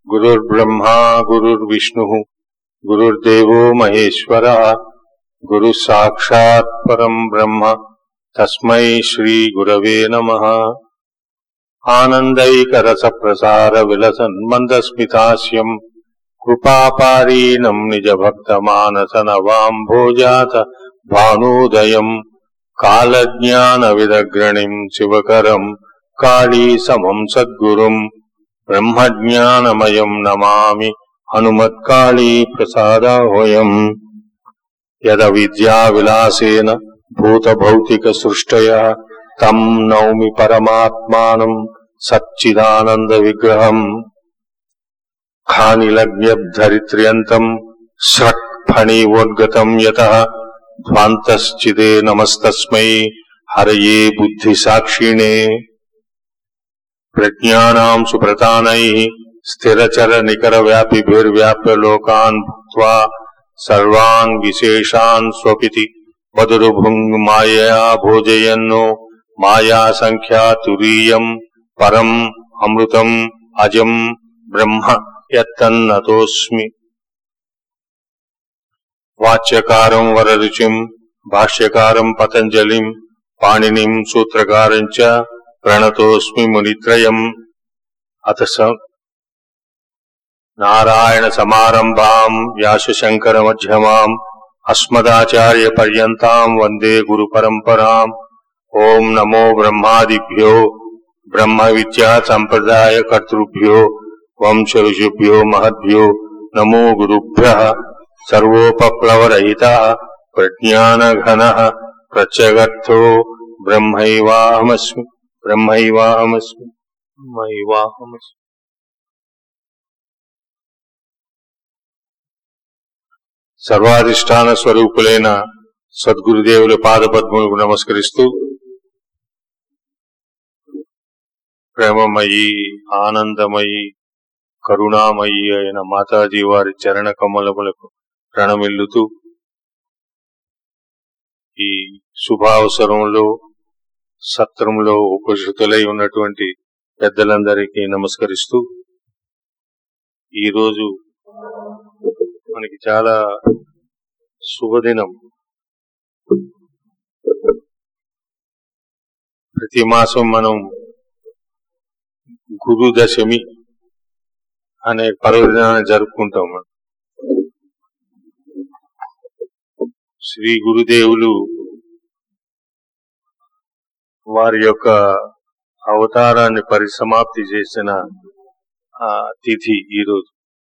गुरुर्ब्रह्मा गुरुर्विष्णुः गुरुर्देवो महेश्वरः गुरुः साक्षात् परम् ब्रह्म तस्मै श्रीगुरवे नमः आनन्दैकरसप्रसारविलसन्मन्दस्मितास्यम् कृपापारीणम् निजभक्तमानसनवाम्भोजात भानोदयम् कालज्ञानविदग्रणिम् शिवकरम् काळीसमम् सद्गुरुम् ब्रह्मज्ञानमयम् नमामि हनुमत्काळी प्रसादाह्वयम् यदविद्याविलासेन भूतभौतिकसृष्टयः तम् नौमि परमात्मानम् सच्चिदानन्दविग्रहम् खानिलग्न्यब्धरित्र्यन्तम् स्रक्फणीवोद्गतम् यतः ध्वान्तश्चिदे नमस्तस्मै हरये बुद्धिसाक्षिणे प्रज्ञानाम् सुप्रतानैः स्थिरचरनिकरव्यापिभिर्व्याप्य लोकान् भुक्त्वा सर्वान् विशेषान् स्वपिति वदुरुभुङ् मायया भोजयन्नो मायासङ्ख्यातुरीयम् परम् अमृतम् अजम् ब्रह्म यत्तन्नतोऽस्मि वाच्यकारम् वररुचिम् भाष्यकारम् पतञ्जलिम् पाणिनिम् सूत्रकारम् च प्रणतोऽस्मि मुनित्रयम् अथ स नारायणसमारम्भाम् व्यासशङ्करमध्यमाम् अस्मदाचार्यपर्यन्ताम् वन्दे गुरुपरम्पराम् ॐ नमो ब्रह्मादिभ्यो ब्रह्मविद्यासम्प्रदायकर्तृभ्यो वंशऋषिभ्यो महद्भ्यो नमो गुरुभ्यः सर्वोपप्लवरहितः प्रज्ञानघनः प्रत्यगर्थो ब्रह्मैवाहमस्मि ब्रह्मैवाहमस्मि ब्रह्मैवाहमस्मि సర్వాధిష్టాన స్వరూపులైన సద్గురుదేవుల పాదపద్మములకు నమస్కరిస్తూ ప్రేమమయి ఆనందమయి కరుణామయి అయిన మాతాజీ వారి చరణ కమలములకు ప్రణమిల్లుతూ ఈ శుభావసరంలో సత్రంలో ఉపస్థితులై ఉన్నటువంటి పెద్దలందరికీ నమస్కరిస్తూ ఈరోజు మనకి చాలా శుభదినం ప్రతి మాసం మనం గురు దశమి అనే పర్వదినాన్ని జరుపుకుంటాం మనం శ్రీ గురుదేవులు వారి యొక్క అవతారాన్ని పరిసమాప్తి చేసిన ఆ తిథి ఈరోజు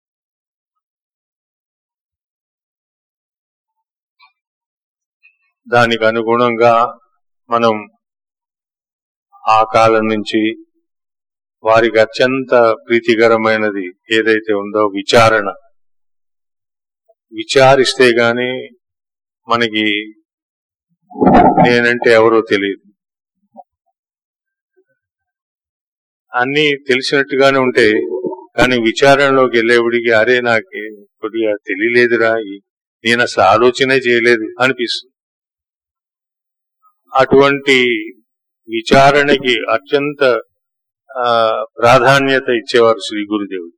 దానికి అనుగుణంగా మనం ఆ కాలం నుంచి వారికి అత్యంత ప్రీతికరమైనది ఏదైతే ఉందో విచారణ విచారిస్తే గాని మనకి నేనంటే ఎవరో తెలియదు అన్ని తెలిసినట్టుగానే ఉంటాయి కానీ విచారణలోకి వెళ్ళేవాడికి అరే నాకు కొద్దిగా తెలియలేదురా ఈ- నేను అసలు ఆలోచనే చేయలేదు అనిపిస్తుంది అటువంటి విచారణకి అత్యంత ఆ, ప్రాధాన్యత ఇచ్చేవారు శ్రీ గురుదేవుడు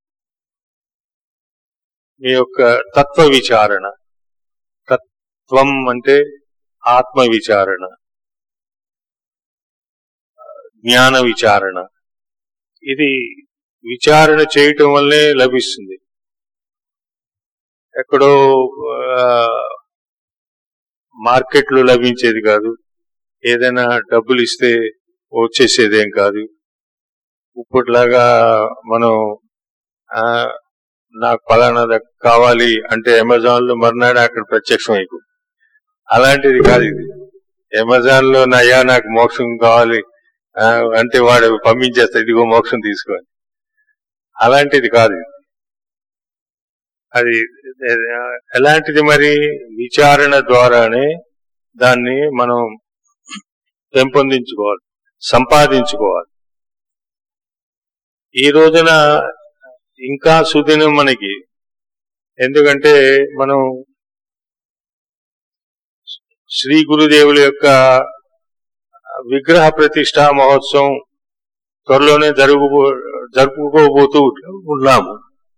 మీ యొక్క తత్వ విచారణ తత్వం అంటే ఆత్మ విచారణ జ్ఞాన విచారణ ఇది విచారణ చేయటం వల్లే లభిస్తుంది ఎక్కడో ఆ, మార్కెట్లో లభించేది కాదు ఏదైనా డబ్బులు ఇస్తే వచ్చేసేదేం కాదు ఇప్పటిలాగా మనం ఆ, నాకు పలానా ద- కావాలి అంటే అమెజాన్ లో మర్నాడు అక్కడ ప్రత్యక్షం అయిపో అలాంటిది కాదు ఇది అమెజాన్ లో నయ్యా నాకు మోక్షం కావాలి ఆ, అంటే వాడు పంపించేస్తా ఇదిగో మోక్షం తీసుకోవాలి అలాంటిది కాదు ఇది. అది ఆ, ఎలాంటిది మరి విచారణ ద్వారానే దాన్ని మనం పెంపొందించుకోవాలి సంపాదించుకోవాలి ఈ రోజున ఇంకా సుదినం మనకి ఎందుకంటే మనం శ్రీ గురుదేవుల యొక్క విగ్రహ ప్రతిష్ట మహోత్సవం త్వరలోనే జరుగు జరుపుకోబోతూ ఉన్నాము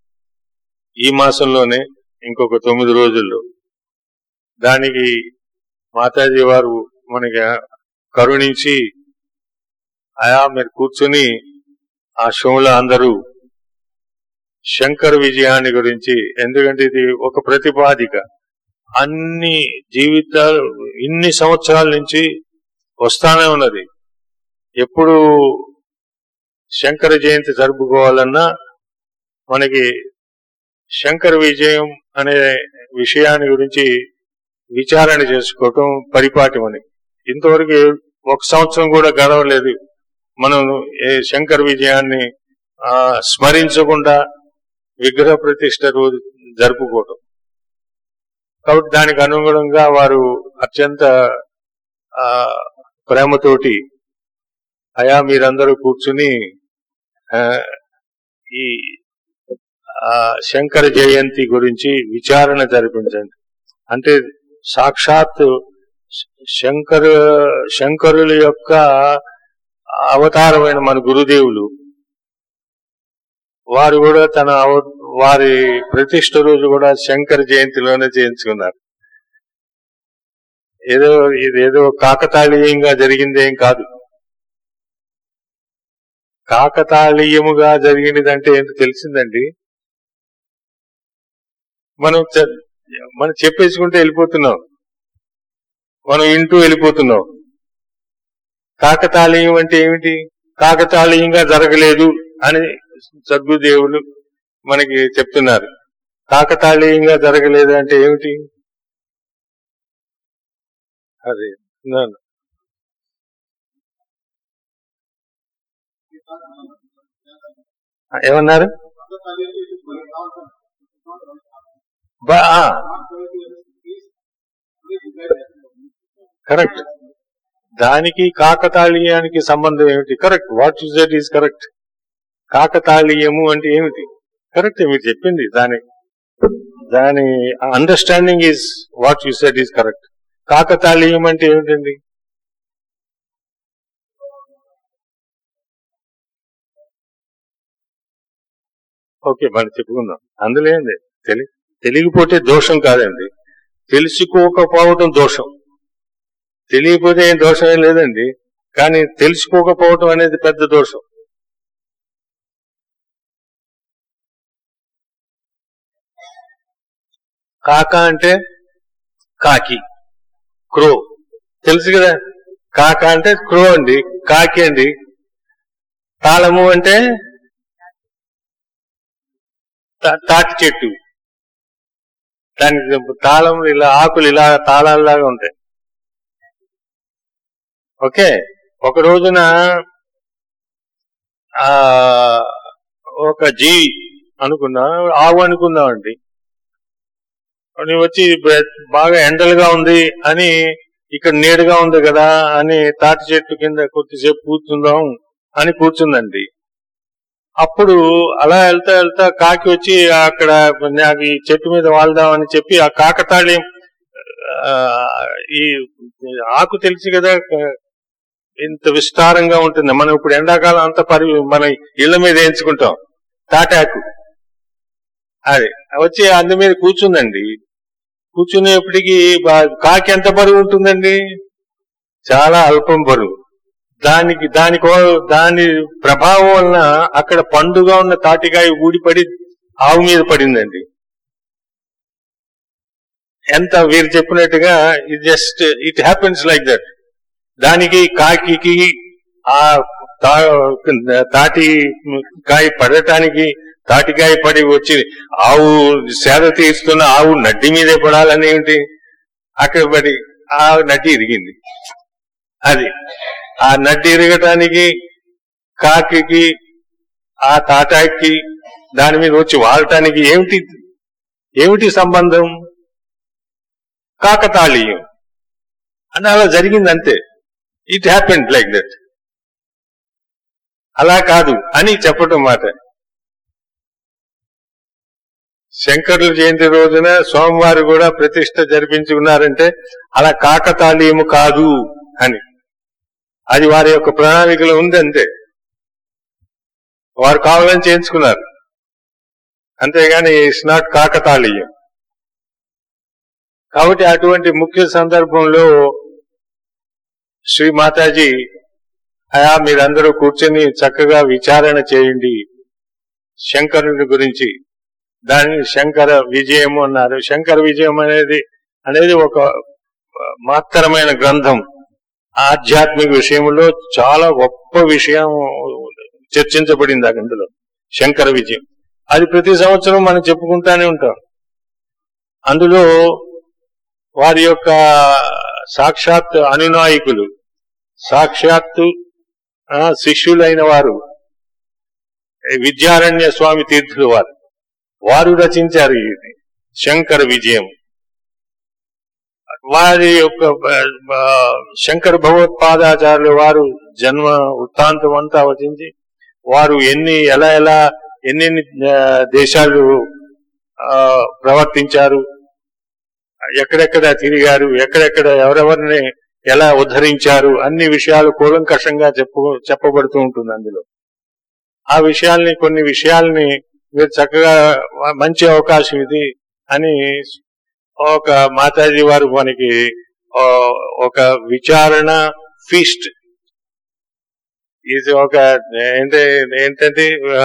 ఈ మాసంలోనే ఇంకొక తొమ్మిది రోజుల్లో దానికి మాతాజీ వారు మనకి కరుణించి ఆయా మీరు కూర్చుని ఆ షోలో అందరూ శంకర్ విజయాన్ని గురించి ఎందుకంటే ఇది ఒక ప్రతిపాదిక అన్ని జీవితాలు ఇన్ని సంవత్సరాల నుంచి వస్తానే ఉన్నది ఎప్పుడు శంకర జయంతి జరుపుకోవాలన్నా మనకి శంకర విజయం అనే విషయాన్ని గురించి విచారణ చేసుకోవటం పరిపాటి మనకి ఇంతవరకు ఒక సంవత్సరం కూడా గడవలేదు మనం ఏ శంకర విజయాన్ని ఆ, స్మరించకుండా విగ్రహ ప్రతిష్ట రోజు జరుపుకోవటం కాబట్టి దానికి అనుగుణంగా వారు అత్యంత ఆ, ప్రేమతోటి అయా మీరందరూ కూర్చుని ఆ, ఈ ఆ, శంకర జయంతి గురించి విచారణ జరిపించండి అంటే సాక్షాత్ శంకర శంకరుల యొక్క అవతారమైన మన గురుదేవులు వారు కూడా తన అవ- వారి ప్రతిష్ట రోజు కూడా శంకర జయంతిలోనే చేయించుకున్నారు ఏదో ఇదేదో కాకతాళీయంగా జరిగిందేం కాదు కాకతాళీయముగా జరిగినదంటే ఏంటో తెలిసిందండి మనం చె- మనం చెప్పేసుకుంటే వెళ్ళిపోతున్నాం మనం ఇంటూ వెళ్ళిపోతున్నాం కాకతాళీయం అంటే ఏమిటి కాకతాళీయంగా జరగలేదు అని సద్గురుదేవులు మనకి చెప్తున్నారు కాకతాళీయంగా జరగలేదు అంటే ఏమిటి అదే నా- ఏమన్నారు బా- ఆ, కరెక్ట్ దానికి కాకతాళీయానికి సంబంధం ఏమిటి correct what you said is correct కాకతాళీయము అంటే ఏమిటి కరెక్ట్ మీరు చెప్పింది దాని దాని understanding is what you said is correct కాకతాళీయం అంటే ఏమిటండి ఓకే మనం చెప్పుకుందాం అందులో ఏంది తెలి తెలియకపోతే దోషం కాదండి తెలుసుకోకపోవటం దోషం తెలియకపోతే ఏం దోషం ఏం లేదండి కానీ తెలుసుకోకపోవటం అనేది పెద్ద దోషం కాక అంటే కాకి క్రో తెలుసు కదా కాక అంటే క్రో అండి కాకి అండి తాళము అంటే తా- తాటి చెట్టు దానికి తాళం ఇలా ఆకులు ఇలా తాళాల్లాగా ఉంటాయి ఓకే ఒక రోజున ఆ ఒక జీవి అనుకున్నా ఆవు అనుకుందామండి అని వచ్చి బ- బాగా ఎండలుగా ఉంది అని ఇక్కడ నీడగా ఉంది కదా అని తాటి చెట్టు కింద కొద్దిసేపు కూర్చుందాం అని కూర్చుందండి అప్పుడు అలా వెళ్తా వెళ్తా కాకి వచ్చి అక్కడ నాకు ఈ చెట్టు మీద వాళ్దాం అని చెప్పి ఆ కాకతాళీయం ఆ, ఈ ఆకు తెలిసి కదా ఇంత విస్తారంగా ఉంటుంది మనం ఇప్పుడు ఎండాకాలం అంతా పరి మన ఇళ్ల మీద వేయించుకుంటాం తాటాకు అది వచ్చి అందు మీద కూర్చుందండి కూర్చునేప్పటికి బా- కాకి ఎంత బరువు ఉంటుందండి చాలా అల్పం బరువు దానికి దానికో దాని ప్రభావం వలన అక్కడ పండుగ ఉన్న తాటికాయ ఊడిపడి ఆవు మీద పడిందండి ఎంత వీరు చెప్పినట్టుగా it just it happens like that దానికి కాకి ఆ తా- తాటి కాయ పడటానికి తాటికాయ పడి వచ్చి ఆవు సేద తీస్తున్న ఆవు నడ్డి మీదే పడాలని ఏమిటి అక్కడ పడి ఆ నడ్డి ఇరిగింది అది ఆ నడ్డి ఇరగటానికి కాకి ఆ తాటాకి దాని మీద వచ్చి వాడటానికి ఏమిటి ఏమిటి సంబంధం కాకతాళీయం అని అలా జరిగింది అంతే ఇట్ హ్యాపెండ్ లైక్ దట్ అలా కాదు అని చెప్పటం మాట శంకరుల జయంతి రోజున సోమవారం కూడా ప్రతిష్ట జరిపించుకున్నారంటే అలా కాకతాళీయము కాదు అని అది వారి యొక్క ప్రణాళికలో ఉంది అంతే వారు కావాలని చేయించుకున్నారు అంతేగాని ఇట్స్ నాట్ కాకతాళీయం కాబట్టి అటువంటి ముఖ్య సందర్భంలో శ్రీ మాతాజీ అయా మీరందరూ కూర్చొని చక్కగా విచారణ చేయండి శంకరుని గురించి దానిని శంకర విజయము అన్నారు శంకర విజయం అనేది అనేది ఒక మహత్తరమైన గ్రంథం ఆధ్యాత్మిక విషయంలో చాలా గొప్ప విషయం చర్చించబడింది ఆ అందులో శంకర విజయం అది ప్రతి సంవత్సరం మనం చెప్పుకుంటానే ఉంటాం అందులో వారి యొక్క సాక్షాత్ అనునాయకులు సాక్షాత్తు ఆ, శిష్యులైన వారు విద్యారణ్య స్వామి తీర్థులు వారు వారు రచించారు ఇది శంకర విజయం వారి యొక్క బ- బ- శంకర భగవత్పాదాచార్యులు వారు జన్మ వృత్తాంతం అంతా వచించి వారు ఎన్ని ఎలా ఎలా ఎన్నెన్ని ఆ, దేశాలు ఆ, ప్రవర్తించారు ఎక్కడెక్కడ తిరిగారు ఎక్కడెక్కడ ఎవరెవరిని ఎలా ఉద్ధరించారు అన్ని విషయాలు కూలంకషంగా చెప్పు చెప్పబడుతూ ఉంటుంది అందులో ఆ విషయాల్ని కొన్ని విషయాల్ని మీరు చక్కగా మంచి అవకాశం ఇది అని ఒక మాతాజీ వారు మనకి ఆ, ఒక విచారణ ఫీస్ట్ ఇది ఒక ఏంటి ఏంటంటే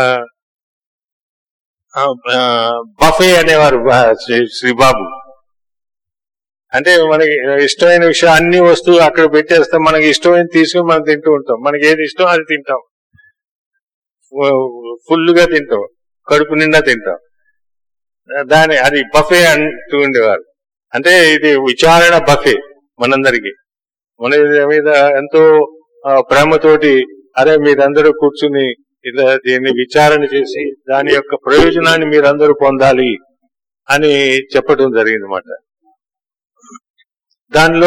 బఫే అనేవారు బా- శ్రీ- శ్రీబాబు అంటే మనకి ఇష్టమైన విషయం అన్ని వస్తువులు అక్కడ పెట్టేస్తాం మనకి ఇష్టమైన తీసుకుని మనం తింటూ ఉంటాం మనకి ఏది ఇష్టం అది తింటాం ఫుల్ గా తింటాం కడుపు నిండా తింటాం దాని అది బఫే అంటూ ఉండేవారు అంటే ఇది విచారణ బఫే మనందరికి మన మీద ఎంతో ఆ, ప్రేమతోటి అరే మీరందరూ కూర్చుని ఇలా దీన్ని విచారణ చేసి దాని యొక్క ప్రయోజనాన్ని మీరందరూ పొందాలి అని చెప్పడం జరిగింది అన్నమాట దానిలో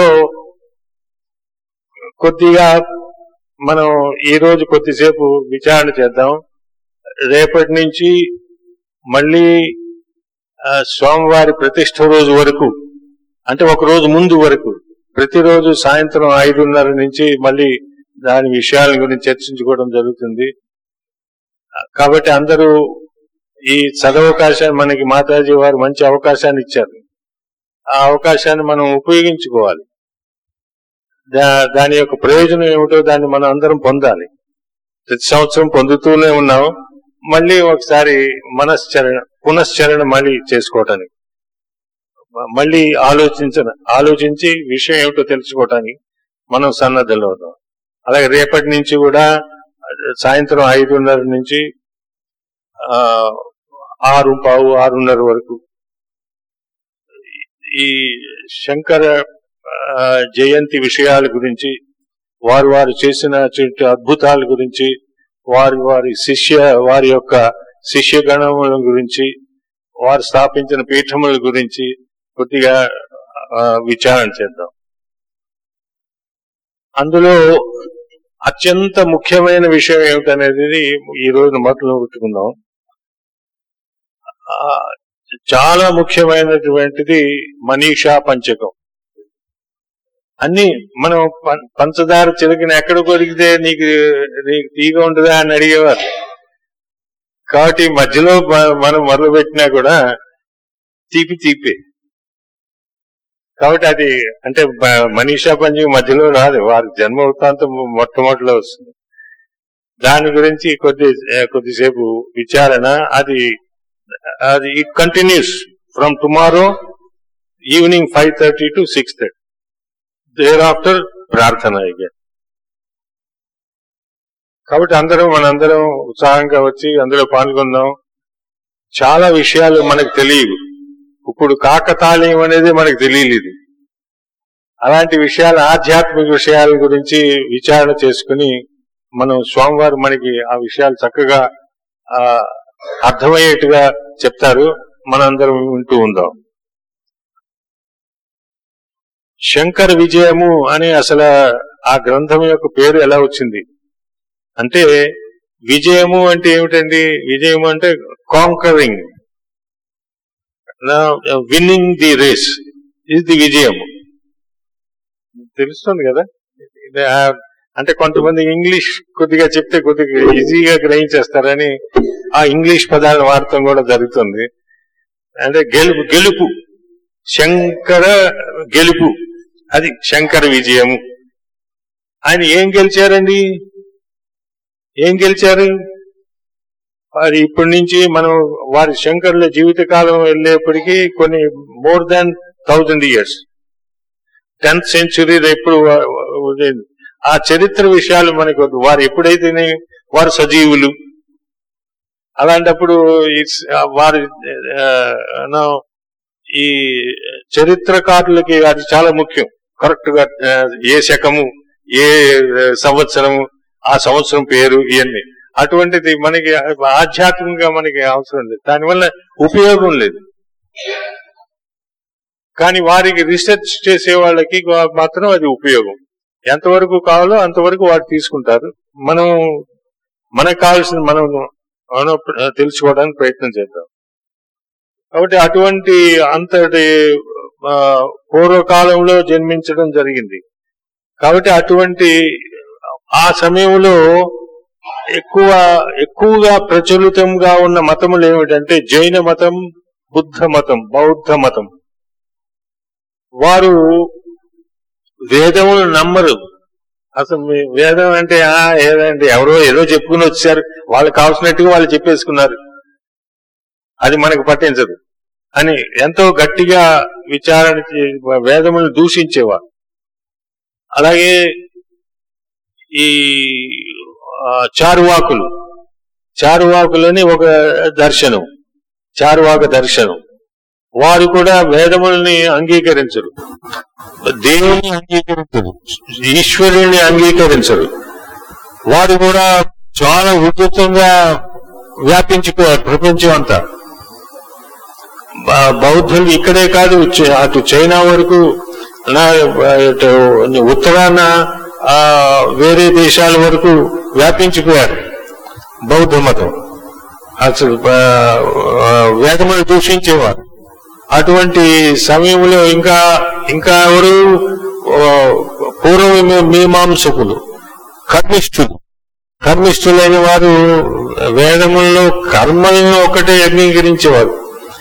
కొద్దిగా మనం ఈ రోజు కొద్దిసేపు విచారణ చేద్దాం రేపటి నుంచి మళ్ళీ ఆ, స్వామివారి ప్రతిష్ఠ రోజు వరకు అంటే ఒక రోజు ముందు వరకు ప్రతిరోజు సాయంత్రం ఐదున్నర నుంచి మళ్ళీ దాని విషయాల గురించి చర్చించుకోవడం జరుగుతుంది కాబట్టి అందరూ ఈ సదవకాశాన్ని మనకి మాతాజీ వారు మంచి అవకాశాన్ని ఇచ్చారు ఆ అవకాశాన్ని మనం ఉపయోగించుకోవాలి దా- దాని యొక్క ప్రయోజనం ఏమిటో దాన్ని మనం అందరం పొందాలి ప్రతి సంవత్సరం పొందుతూనే ఉన్నాం మళ్ళీ ఒకసారి మనశ్చరణ పునశ్చరణ మళ్ళీ చేసుకోవటానికి మ- మళ్ళీ ఆలోచించిన ఆలోచించి విషయం ఏమిటో తెలుసుకోవటానికి మనం సన్నద్ధులు అవుతాం అలాగే రేపటి నుంచి కూడా సాయంత్రం ఐదున్నర నుంచి ఆ, ఆరు పావు ఆరున్నర వరకు ఈ శంకర ఆ, జయంతి విషయాల గురించి వారు వారు చేసిన అద్భుతాల గురించి వారి వారి శిష్య వారి యొక్క శిష్యగణముల గురించి వారు స్థాపించిన పీఠముల గురించి కొద్దిగా ఆ, విచారణ చేద్దాం అందులో అత్యంత ముఖ్యమైన విషయం ఏమిటనేది ఈ రోజు మొదలు పెట్టుకుందాం ఆ, చాలా ముఖ్యమైనటువంటిది మనీషా పంచకం అన్ని మనం పం- పంచదార చిలకని ఎక్కడ కొరికితే నీకు నీకు తీగ ఉంటుందా అని అడిగేవారు కాబట్టి మధ్యలో మ- మనం మొదలు పెట్టినా కూడా తీపి తీపే కాబట్టి అది అంటే బ- మనీషా పంచకం మధ్యలో రాదు వారి జన్మ వృత్తాంతం మొట్టమొదటిలో వస్తుంది దాని గురించి కొద్ది కొద్దిసేపు విచారణ అది అది it continues from tomorrow evening five thirty to six thirty thereafter ప్రార్థన again. కాబట్టి అందరం మనందరం ఉత్సాహంగా వచ్చి అందులో పాల్గొందాం చాలా విషయాలు మనకు తెలియవు ఇప్పుడు కాకతాళీయం అనేది మనకు తెలియలేదు అలాంటి విషయాలు ఆధ్యాత్మిక విషయాల గురించి విచారణ చేసుకుని మనం స్వామివారు మనకి ఆ విషయాలు చక్కగా ఆ అర్థమయ్యేట్టుగా చెప్తారు మనందరం వింటూ ఉందాం శంకర విజయము అని అసలు ఆ గ్రంథం యొక్క పేరు ఎలా వచ్చింది అంటే విజయము అంటే ఏమిటండి విజయము అంటే కాంకరింగ్ విన్నింగ్ ది రేస్ ఇది ది విజయము తెలుస్తుంది కదా ఇది ఆ- అంటే కొంతమంది ఇంగ్లీష్ కొద్దిగా చెప్తే కొద్దిగా ఈజీగా గ్రహించేస్తారని ఆ ఇంగ్లీష్ పదాలను వాడటం కూడా జరుగుతుంది అంటే గెలుపు గెలుపు శంకర గెలుపు అది శంకర విజయము ఆయన ఏం గెలిచారండి ఏం గెలిచారు వారి ఇప్పటి నుంచి మనం వారి శంకరుల జీవితకాలం వెళ్ళేప్పటికీ కొన్ని more than thousand years tenth century ఎప్పుడు వా- వా- ఆ చరిత్ర విషయాలు మనకు వద్దు. వారు ఎప్పుడైతేనే వారు సజీవులు అలాంటప్పుడు ఈ స- వారి ఆ, నో, ఈ చరిత్రకారులకి అది చాలా ముఖ్యం కరెక్ట్ గా ఆ, ఏ శకము ఏ సంవత్సరము ఆ సంవత్సరం పేరు ఇవన్నీ అటువంటిది మనకి ఆధ్యాత్మికంగా మనకి అవసరం లేదు దానివల్ల ఉపయోగం లేదు కానీ వారికి రీసెర్చ్ చేసే వాళ్ళకి మాత్రం అది ఉపయోగం ఎంతవరకు కావాలో అంతవరకు వారు తీసుకుంటారు మనం మనకు కావాల్సింది మనం మనం తెలుసుకోవడానికి ప్రయత్నం చేద్దాం కాబట్టి అటువంటి అంతటి ఆ, పూర్వకాలంలో జన్మించడం జరిగింది కాబట్టి అటువంటి ఆ సమయంలో ఎక్కువ ఎక్కువగా ప్రచలితంగా ఉన్న మతములు ఏమిటంటే జైన మతం బుద్ధ మతం బౌద్ధ మతం వారు వేదములు నమ్మరు అసలు మీ వేదం అంటే ఆ ఏదంటే ఎవరో ఏదో చెప్పుకుని వచ్చారు వాళ్ళు కావాల్సినట్టుగా వాళ్ళు చెప్పేసుకున్నారు అది మనకు పట్టించదు అని ఎంతో గట్టిగా విచారణ చే- వేదములను దూషించేవారు అలాగే ఈ ఆ, చారువాకులు చారువాకులని ఒక దర్శనం చారువాక దర్శనం వారు కూడా వేదములని అంగీకరించరు దేవుని అంగీకరించరు ఈశ్వరుని అంగీకరించరు వారు కూడా చాలా ఉధృతంగా వ్యాపించిపోయారు ప్రపంచం అంతా బ- బౌద్ధులు ఇక్కడే కాదు చ- అటు చైనా వరకు నా ఇటు ఉత్తరాన ఆ, వేరే దేశాల వరకు వ్యాపించిపోయారు బౌద్ధ మతం అసలు ఆ, ఆ, వేదములు దూషించేవారు అటువంటి సమయంలో ఇంకా ఇంకా ఎవరు ఆ, పూర్వ మీ- మీమాంసకులు కర్మిష్ఠులు కర్మిష్ఠులైన వారు వేదములలో కర్మలను ఒకటే అంగీకరించేవారు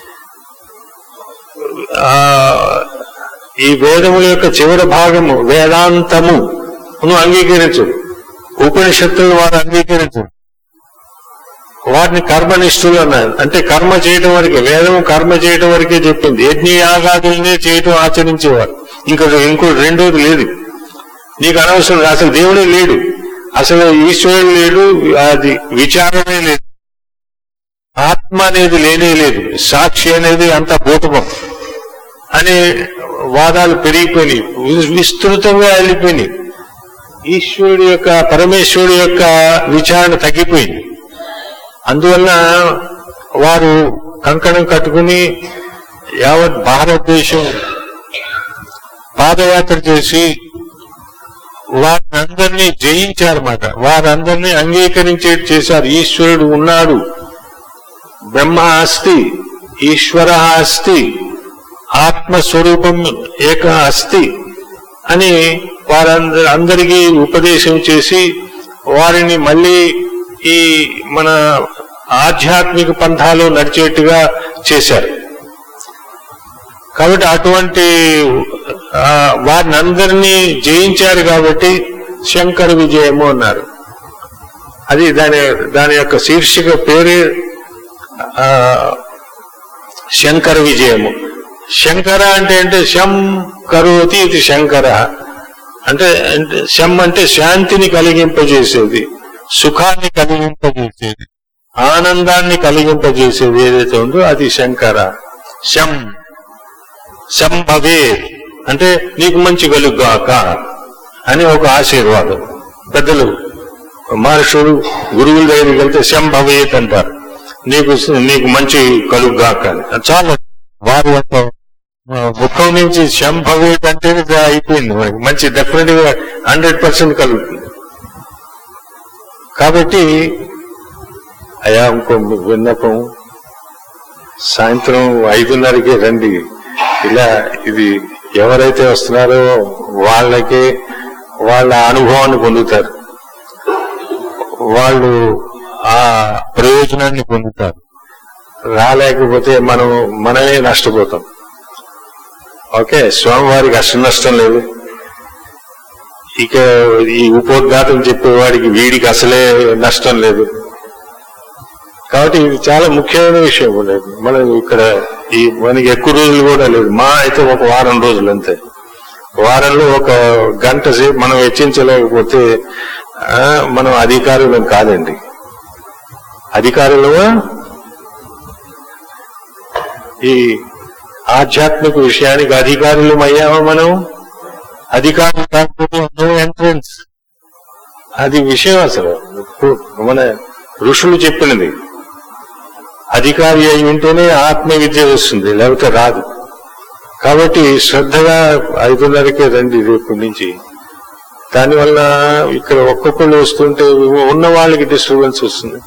ఆ ఈ వేదముల యొక్క చివరి భాగము వేదాంతము అంగీకరించరు ఉపనిషత్తులను వారు అంగీకరించరు వాటిని కర్మనిష్ఠులు అన్నారు అంటే కర్మ చేయటం వరకే వేదం కర్మ చేయటం వరకే చెప్పింది యజ్ఞ యాగాదులనే చేయటం ఆచరించేవారు ఇంకా ఇంకో రెండోది లేదు నీకు అనవసరం అసలు దేవుడే లేడు అసలు ఈశ్వరుడు లేడు అది విచారమే లేదు ఆత్మ అనేది లేనే లేదు సాక్షి అనేది అంత భూతమం అనే వాదాలు పెరిగిపోయినాయి వి- విస్తృతంగా వెళ్ళిపోయినాయి ఈశ్వరుడు యొక్క పరమేశ్వరుడు యొక్క విచారణ తగ్గిపోయింది అందువల్ల వారు కంకణం కట్టుకుని యావత్ భారతదేశం పాదయాత్ర చేసి వారందరినీ జయించారన్నమాట వారందరినీ అంగీకరించే చేశారు ఈశ్వరుడు ఉన్నాడు బ్రహ్మ అస్తి ఈశ్వర అస్తి ఆత్మస్వరూపం ఏక అస్తి అని వారందరి అందరికీ ఉపదేశం చేసి వారిని మళ్ళీ ఈ మన ఆధ్యాత్మిక పంథాలో నడిచేట్టుగా చేశారు కాబట్టి అటువంటి ఆ, వారిని అందరినీ జయించారు కాబట్టి శంకర విజయము అన్నారు అది దాని దాని యొక్క శీర్షిక పేరే ఆ, శంకర విజయము శంకర అంటే అంటే శం కరోతి ఇది శంకర అంటే అంటే శం అంటే శాంతిని కలిగింపజేసేది సుఖాన్ని కలిగింపజేసేది ఆనందాన్ని కలిగింపజేసేది ఏదైతే ఉందో అది శంకర శం సంభవే అంటే నీకు మంచి కలుగాక అని ఒక ఆశీర్వాదం పెద్దలు మహర్షులు గురువుల దగ్గరికి వెళ్తే సంభవేత్ అంటారు నీకు నీకు మంచి కలుగాక అని అది చాలా వారి యొక్క ఆ, ముఖం నుంచి సంభవేత్ అంటే అయిపోయింది మనకి మంచి డెఫినెట్ గా హండ్రెడ్ పర్సెంట్ కలుగుతుంది కాబట్టి అయా ఇంకో విన్నపం సాయంత్రం ఐదున్నరకి రండి ఇలా ఇది ఎవరైతే వస్తున్నారో వాళ్ళకి వాళ్ళ అనుభవాన్ని పొందుతారు వాళ్ళు ఆ ప్రయోజనాన్ని పొందుతారు రాలేకపోతే మనం మనమే నష్టపోతాం ఓకే స్వామివారికి అష్ట నష్టం లేదు ఇక ఈ ఉపోద్ఘాతం చెప్పేవాడికి వీడికి అసలే నష్టం లేదు కాబట్టి ఇది చాలా ముఖ్యమైన విషయం కూడా ఇది. మనం ఇక్కడ ఈ మనకి ఎక్కువ రోజులు కూడా లేదు మా అయితే ఒక వారం రోజులు అంతే వారంలో ఒక గంట సేపు మనం వెచ్చించలేకపోతే ఆ, మనం అధికారులం కాదండి అధికారులుగా ఈ ఆధ్యాత్మిక విషయానికి అధికారులం అయ్యామా మనం అధికారులు కాకపోతే నో ఎంట్రన్స్ అది విషయం అసలు మన ఋషులు చెప్పినది అధికారి అయి ఉంటేనే ఆత్మ విద్య వస్తుంది లేకపోతే రాదు కాబట్టి శ్రద్ధగా ఐదున్నరకే రండి రేపు నుంచి దానివల్ల ఇక్కడ ఒక్కొక్కళ్ళు వస్తుంటే ఉన్న వాళ్ళకి డిస్టర్బెన్స్ వస్తుంది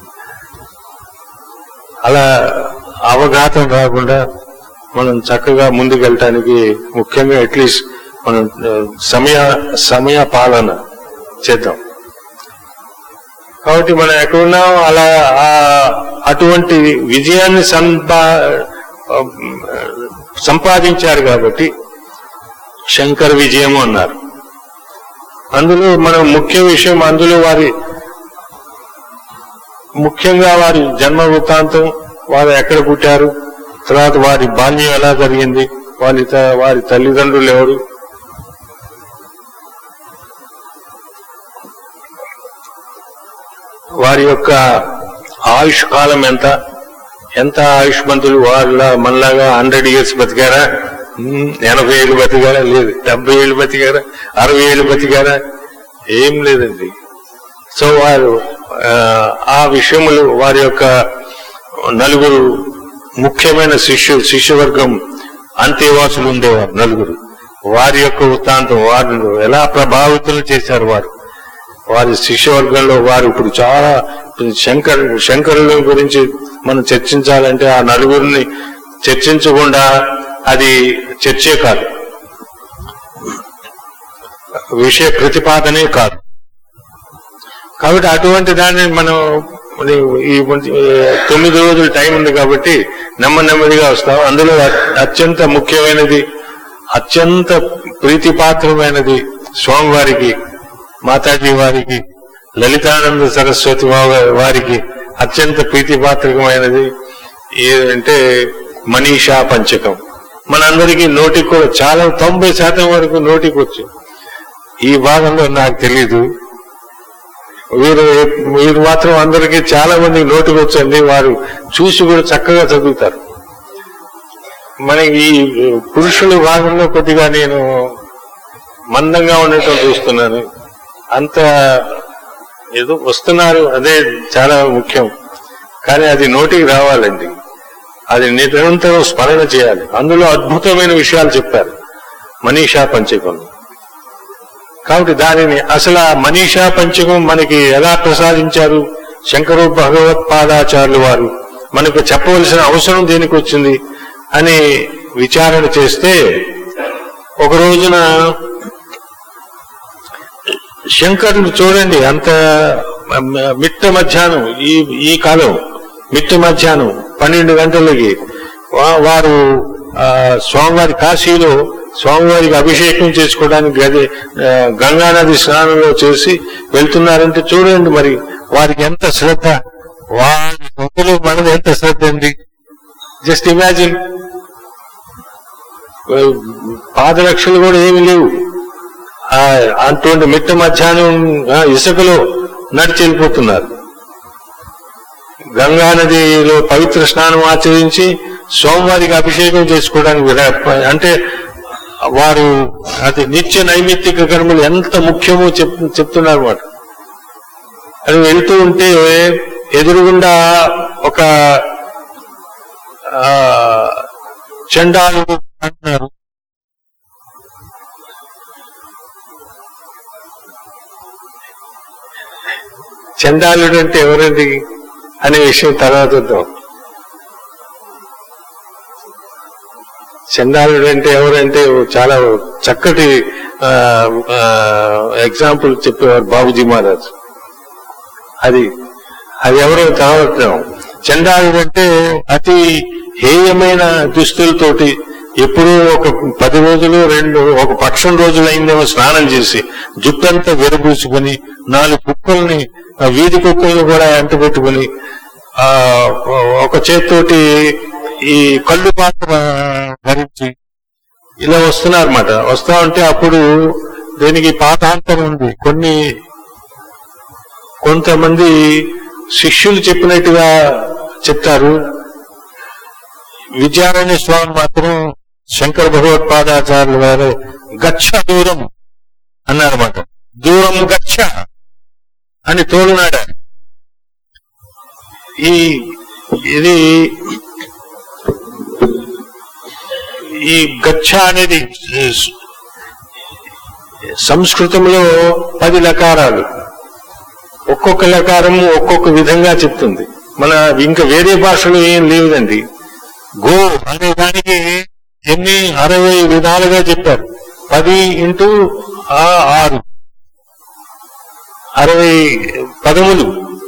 అలా అవఘాతం రాకుండా మనం చక్కగా ముందుకెళ్ళటానికి ముఖ్యంగా అట్లీస్ట్ మనం ఆ, సమయ సమయ పాలన చేద్దాం కాబట్టి మనం ఎక్కడున్నాం అలా ఆ- అటువంటి విజయాన్ని సంపా ఆ, సంపాదించారు కాబట్టి శంకర విజయము అన్నారు అందులో మనం ముఖ్య విషయం అందులో వారి ముఖ్యంగా వారి జన్మ వృత్తాంతం వారు ఎక్కడ పుట్టారు తర్వాత వారి బాల్యం ఎలా జరిగింది వారి త- వారి తల్లిదండ్రులు ఎవరు వారి యొక్క ఆయుష్ కాలం ఎంత ఎంత ఆయుష్మంతులు వాళ్ళ మనలాగా హండ్రెడ్ ఇయర్స్ బతికారా ఉమ్, ఎనభై ఏళ్ళు బతికారా లేదు డెబ్బై ఏళ్ళు బతికారా అరవై ఏళ్ళు బతికారా ఏం లేదండి సో వారు ఆ, ఆ విషయములు వారి యొక్క నలుగురు ముఖ్యమైన శిష్యు శిష్యవర్గం అంతేవాసులు ఉండేవారు నలుగురు వారి యొక్క వృత్తాంతం వారిని ఎలా ప్రభావితులు చేశారు వారు వారి శిష్యవర్గంలో వారు ఇప్పుడు చాలా శంకర్ శంకరుల గురించి మనం చర్చించాలంటే ఆ నలుగురిని చర్చించకుండా అది చర్చే కాదు విషయ ప్రతిపాదనే కాదు కాబట్టి అటువంటి దాన్ని మనం మరి ఈ కొంచెం, ఈ తొమ్మిది రోజులు టైం ఉంది కాబట్టి నెమ్మ నెమ్మదిగా వస్తాం అందులో అ- అత్యంత ముఖ్యమైనది అత్యంత ప్రీతిపాత్రమైనది స్వామివారికి మాతాజీ వారికి లలితానంద సరస్వతి వా- వారికి అత్యంత ప్రీతిపాత్రకమైనది ఏదంటే మనీషా పంచకం మనందరికీ నోటికి కూడా చాలా తొంభై శాతం వరకు నోటికి వచ్చు ఈ భాగంలో నాకు తెలీదు వీరు వీరు మాత్రం అందరికీ చాలా మంది నోటికి వచ్చండి వారు చూసి కూడా చక్కగా చదువుతారు మనకి ఈ పురుషుల భాగంలో కొద్దిగా నేను మందంగా ఉండటం చూస్తున్నాను అంత ఏదో వస్తున్నారు అదే చాలా ముఖ్యం కానీ అది నోటికి రావాలండి అది నిరంతరం స్మరణ చేయాలి అందులో అద్భుతమైన విషయాలు చెప్పారు మనీషా పంచకంలో కాబట్టి దానిని అసలు ఆ మనీషా పంచకం మనకి ఎలా ప్రసాదించారు శంకరు భగవత్పాదాచార్యులు వారు మనకు చెప్పవలసిన అవసరం దేనికి వచ్చింది అని విచారణ చేస్తే ఒక రోజున శంకరుడు చూడండి అంత మ- మిట్ట మధ్యాహ్నం ఈ ఈ కాలం మిట్ట మధ్యాహ్నం పన్నెండు గంటలకి వా- వారు ఆ, స్వామివారి కాశీలో స్వామివారికి అభిషేకం చేసుకోవడానికి గది ఆ, గంగానది స్నానంలో చేసి వెళ్తున్నారంటే చూడండి మరి వారికి ఎంత శ్రద్ధ వారి మొదలు మనది ఎంత శ్రద్ధ అండి జస్ట్ ఇమాజిన్ పాదరక్షలు కూడా ఏమీ లేవు ఆ, అటువంటి మిట్ట మధ్యాహ్నం ఆ, ఇసుకలో నడిచి వెళ్ళిపోతున్నారు గంగా నదిలో పవిత్ర స్నానం ఆచరించి సోమవారికి అభిషేకం చేసుకోవడానికి విరా- అంటే వారు అది నిత్య నైమిత్తిక కర్మలు ఎంత ముఖ్యమో చెప్ చెప్తున్నారు మాట అది వెళ్తూ ఉంటే ఎదురుగుండా ఒక ఆ, చండాలు అంటున్నారు చండాలుడు అంటే ఎవరండి అనే విషయం తర్వాత చూద్దాం చండాలుడు అంటే ఎవరంటే చాలా చక్కటి ఎగ్జాంపుల్ చెప్పేవారు బాబుజీ మహారాజ్ అది అది ఎవరో కావట్లేం చండాలుడు అంటే అతి హేయమైన దుస్తులతోటి ఎప్పుడూ ఒక పది రోజులు రెండు ఒక పక్షం రోజులు అయిందేమో స్నానం చేసి జుట్టంతా విరబూసుకొని నాలుగు కుక్కల్ని ఆ వీధి కుక్కల్ని కూడా ఎంట పెట్టుకుని ఆ ఒక చేత్తోటి ఈ కళ్ళు పాత్ర ధరించి ఇలా వస్తున్నారన్నమాట వస్తా ఉంటే అప్పుడు దీనికి పాతాంతరం ఉంది కొన్ని కొంతమంది శిష్యులు చెప్పినట్టుగా చెప్తారు విద్యారణ్య స్వామి మాత్రం శంకర భగవత్పాదాచార్యుల వారు గచ్చ దూరం అన్నారన్నమాట దూరం గచ్చ అని తోలునాడు ఆయన. ఈ ఇది ఈ గచ్చ అనేది సంస్కృతంలో పది లకారాలు ఒక్కొక్క లకారము ఒక్కొక్క విధంగా చెప్తుంది మన ఇంకా వేరే భాషలో ఏం లేదండి గో అనే దానికి ఎన్ని అరవై విధాలుగా చెప్పారు పది ఇంటూ ఆ ఆరు అరవై పదములు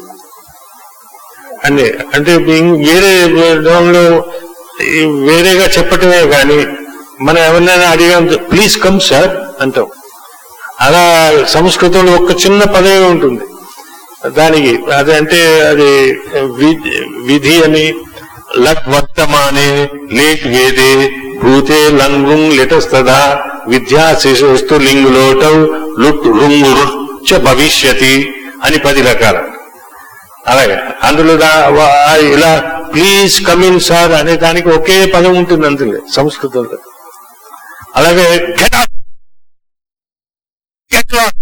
అంటే అంటే ఇం- వేరే దానిలో ఈ వేరేగా చెప్పటమే కానీ మనం ఎవరినైనా అడిగాం ప్లీజ్ కమ్ సార్ అంటాం అలా సంస్కృతంలో ఒక చిన్న పదమే ఉంటుంది దానికి అది అంటే అది వి- విధి అని లక్ వర్తమానే లేట్ వేదే భూతే లంగుం లిటస్తదా విద్యా శిశుస్తు లింగులోటౌ లుట్ రుంగు రుచ్చ భవిష్యతి అని పది రకాల అలాగే అందులో దా- వా- ఇలా ప్లీజ్ కమిన్ సార్ అనే దానికి ఒకే పదం ఉంటుంది అందులో సంస్కృతంలో అలాగే get up, get lost.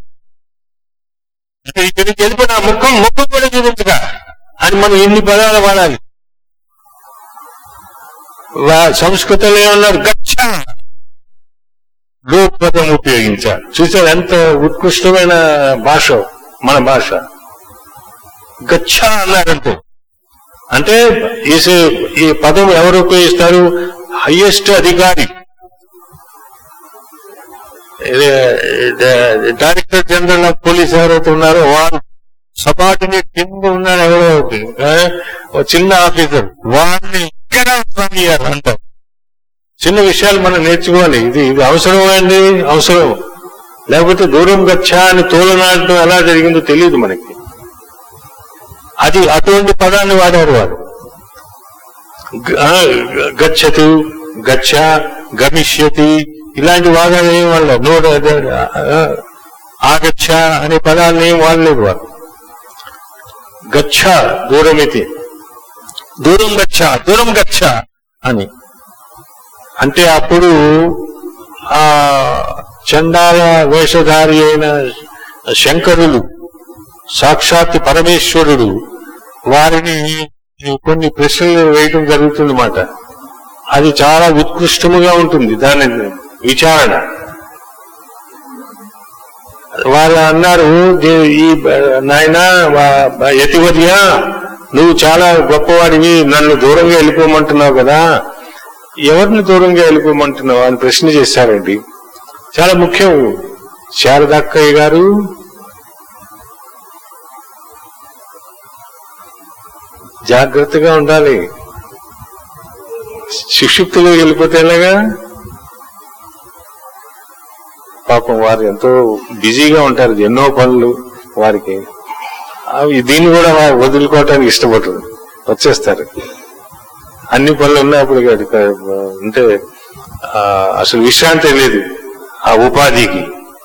అంటే ఇక్కడికి వెళ్ళిపోయిన ముఖం ముఖం కూడా చూపించగా అని మనం ఇన్ని పదాలు వాడాలి వా- సంస్కృతంలో ఏమన్నారు గచ్చ లోక్ పదం ఉపయోగించారు చూసారు ఎంత ఉత్కృష్టమైన భాష మన భాష గచ్చ అన్నారంటే అంటే ఈ సే- ఈ పదం ఎవరు ఉపయోగిస్తారు హైయెస్ట్ అధికారి ఇది, ఇది, డైరెక్టర్ జనరల్ ఆఫ్ పోలీస్ ఎవరైతే ఉన్నారో వారు సబార్డినేట్ కింద ఉన్నాడు ఎవరో ఒకటి, ఆ, ఓ చిన్న ఆఫీసర్ వారిని get out from here అంటారు చిన్న విషయాలు మనం నేర్చుకోవాలి ఇది ఇది అవసరమైంది అవసరం లేకపోతే దూరం గచ్చా అని తోలనాడటం ఎలా జరిగిందో తెలియదు మనకి అది అటువంటి పదాన్ని వాడారు వారు గ- ఆ, గచ్చతు గచ్చ గమిష్యతి ఇలాంటి వాదాలు ఏం వాళ్ళ నోట ఆగచ్చ అనే పదాలను ఏం వాడలేదు వారు గచ్చ దూరమితి దూరం గచ్చ దూరం గచ్చ అని అంటే అప్పుడు ఆ చండాల వేషధారి అయిన శంకరులు సాక్షాత్ పరమేశ్వరుడు వారిని కొన్ని ప్రశ్నలు వేయటం జరుగుతుందన్నమాట అది చాలా ఉత్కృష్టముగా ఉంటుంది దాని విచారణ వారు అన్నారు "దే- ఈ నాయన యతివర్య నువ్వు చాలా గొప్పవాడివి నన్ను దూరంగా వెళ్ళిపోమంటున్నావు కదా ఎవరిని దూరంగా వెళ్ళిపోమంటున్నావు అని ప్రశ్న చేశారండి చాలా ముఖ్యం శారదాక్కయ్య గారు జాగ్రత్తగా ఉండాలి సుషుప్తిలో వెళ్ళిపోతే ఎలాగా పాపం వారు ఎంతో బిజీగా ఉంటారు ఎన్నో పనులు వారికి అవి దీన్ని కూడా వారు వదులుకోవటానికి ఇష్టపడరు వచ్చేస్తారు అన్ని పనులు ఉన్నప్పుడు కాదు, అంటే ఆ, అసలు విశ్రాంతి లేదు ఆ ఉపాధికి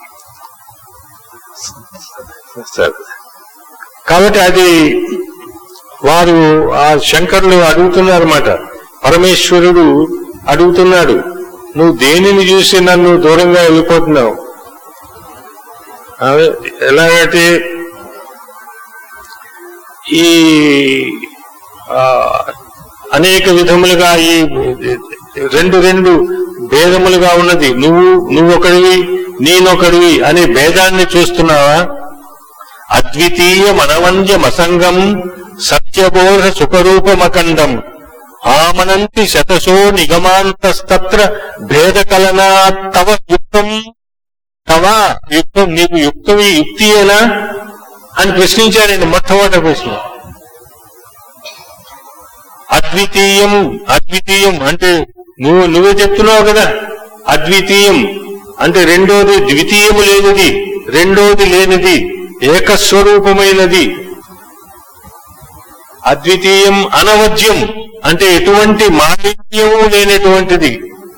సరే. కాబట్టి అది వారు ఆ శంకరులు అడుగుతున్నారన్నమాట పరమేశ్వరుడు అడుగుతున్నాడు నువ్వు దేనిని చూసి నన్ను దూరంగా వెళ్ళిపోతున్నావు అదే ఎలాగంటే ఈ ఆ, అనేక విధములుగా ఈ రెండు రెండు భేదములుగా ఉన్నది నువ్వు నువ్వొకడివి నేనొకడివి అనే భేదాన్ని చూస్తున్నావా అద్వితీయ మనవంజమసంగం సత్యబోధ సుఖరూపమఖండం ఆమనంతి శతశో నిగమాంతస్తత్ర భేదకలనా తవ యుక్తం తవ యుక్తం నీకు యుక్తం ఈ యుక్తియేనా అని ప్రశ్నించాడండి మొట్టమొదటి ప్రశ్న అద్వితీయం అద్వితీయం అంటే నువ్వు నువ్వే చెప్తున్నావు కదా అద్వితీయం అంటే రెండోది ద్వితీయము లేనిది రెండోది లేనిది ఏకస్వరూపమైనది అద్వితీయం అనవద్యం అంటే ఎటువంటి మాలిన్యము లేనటువంటిది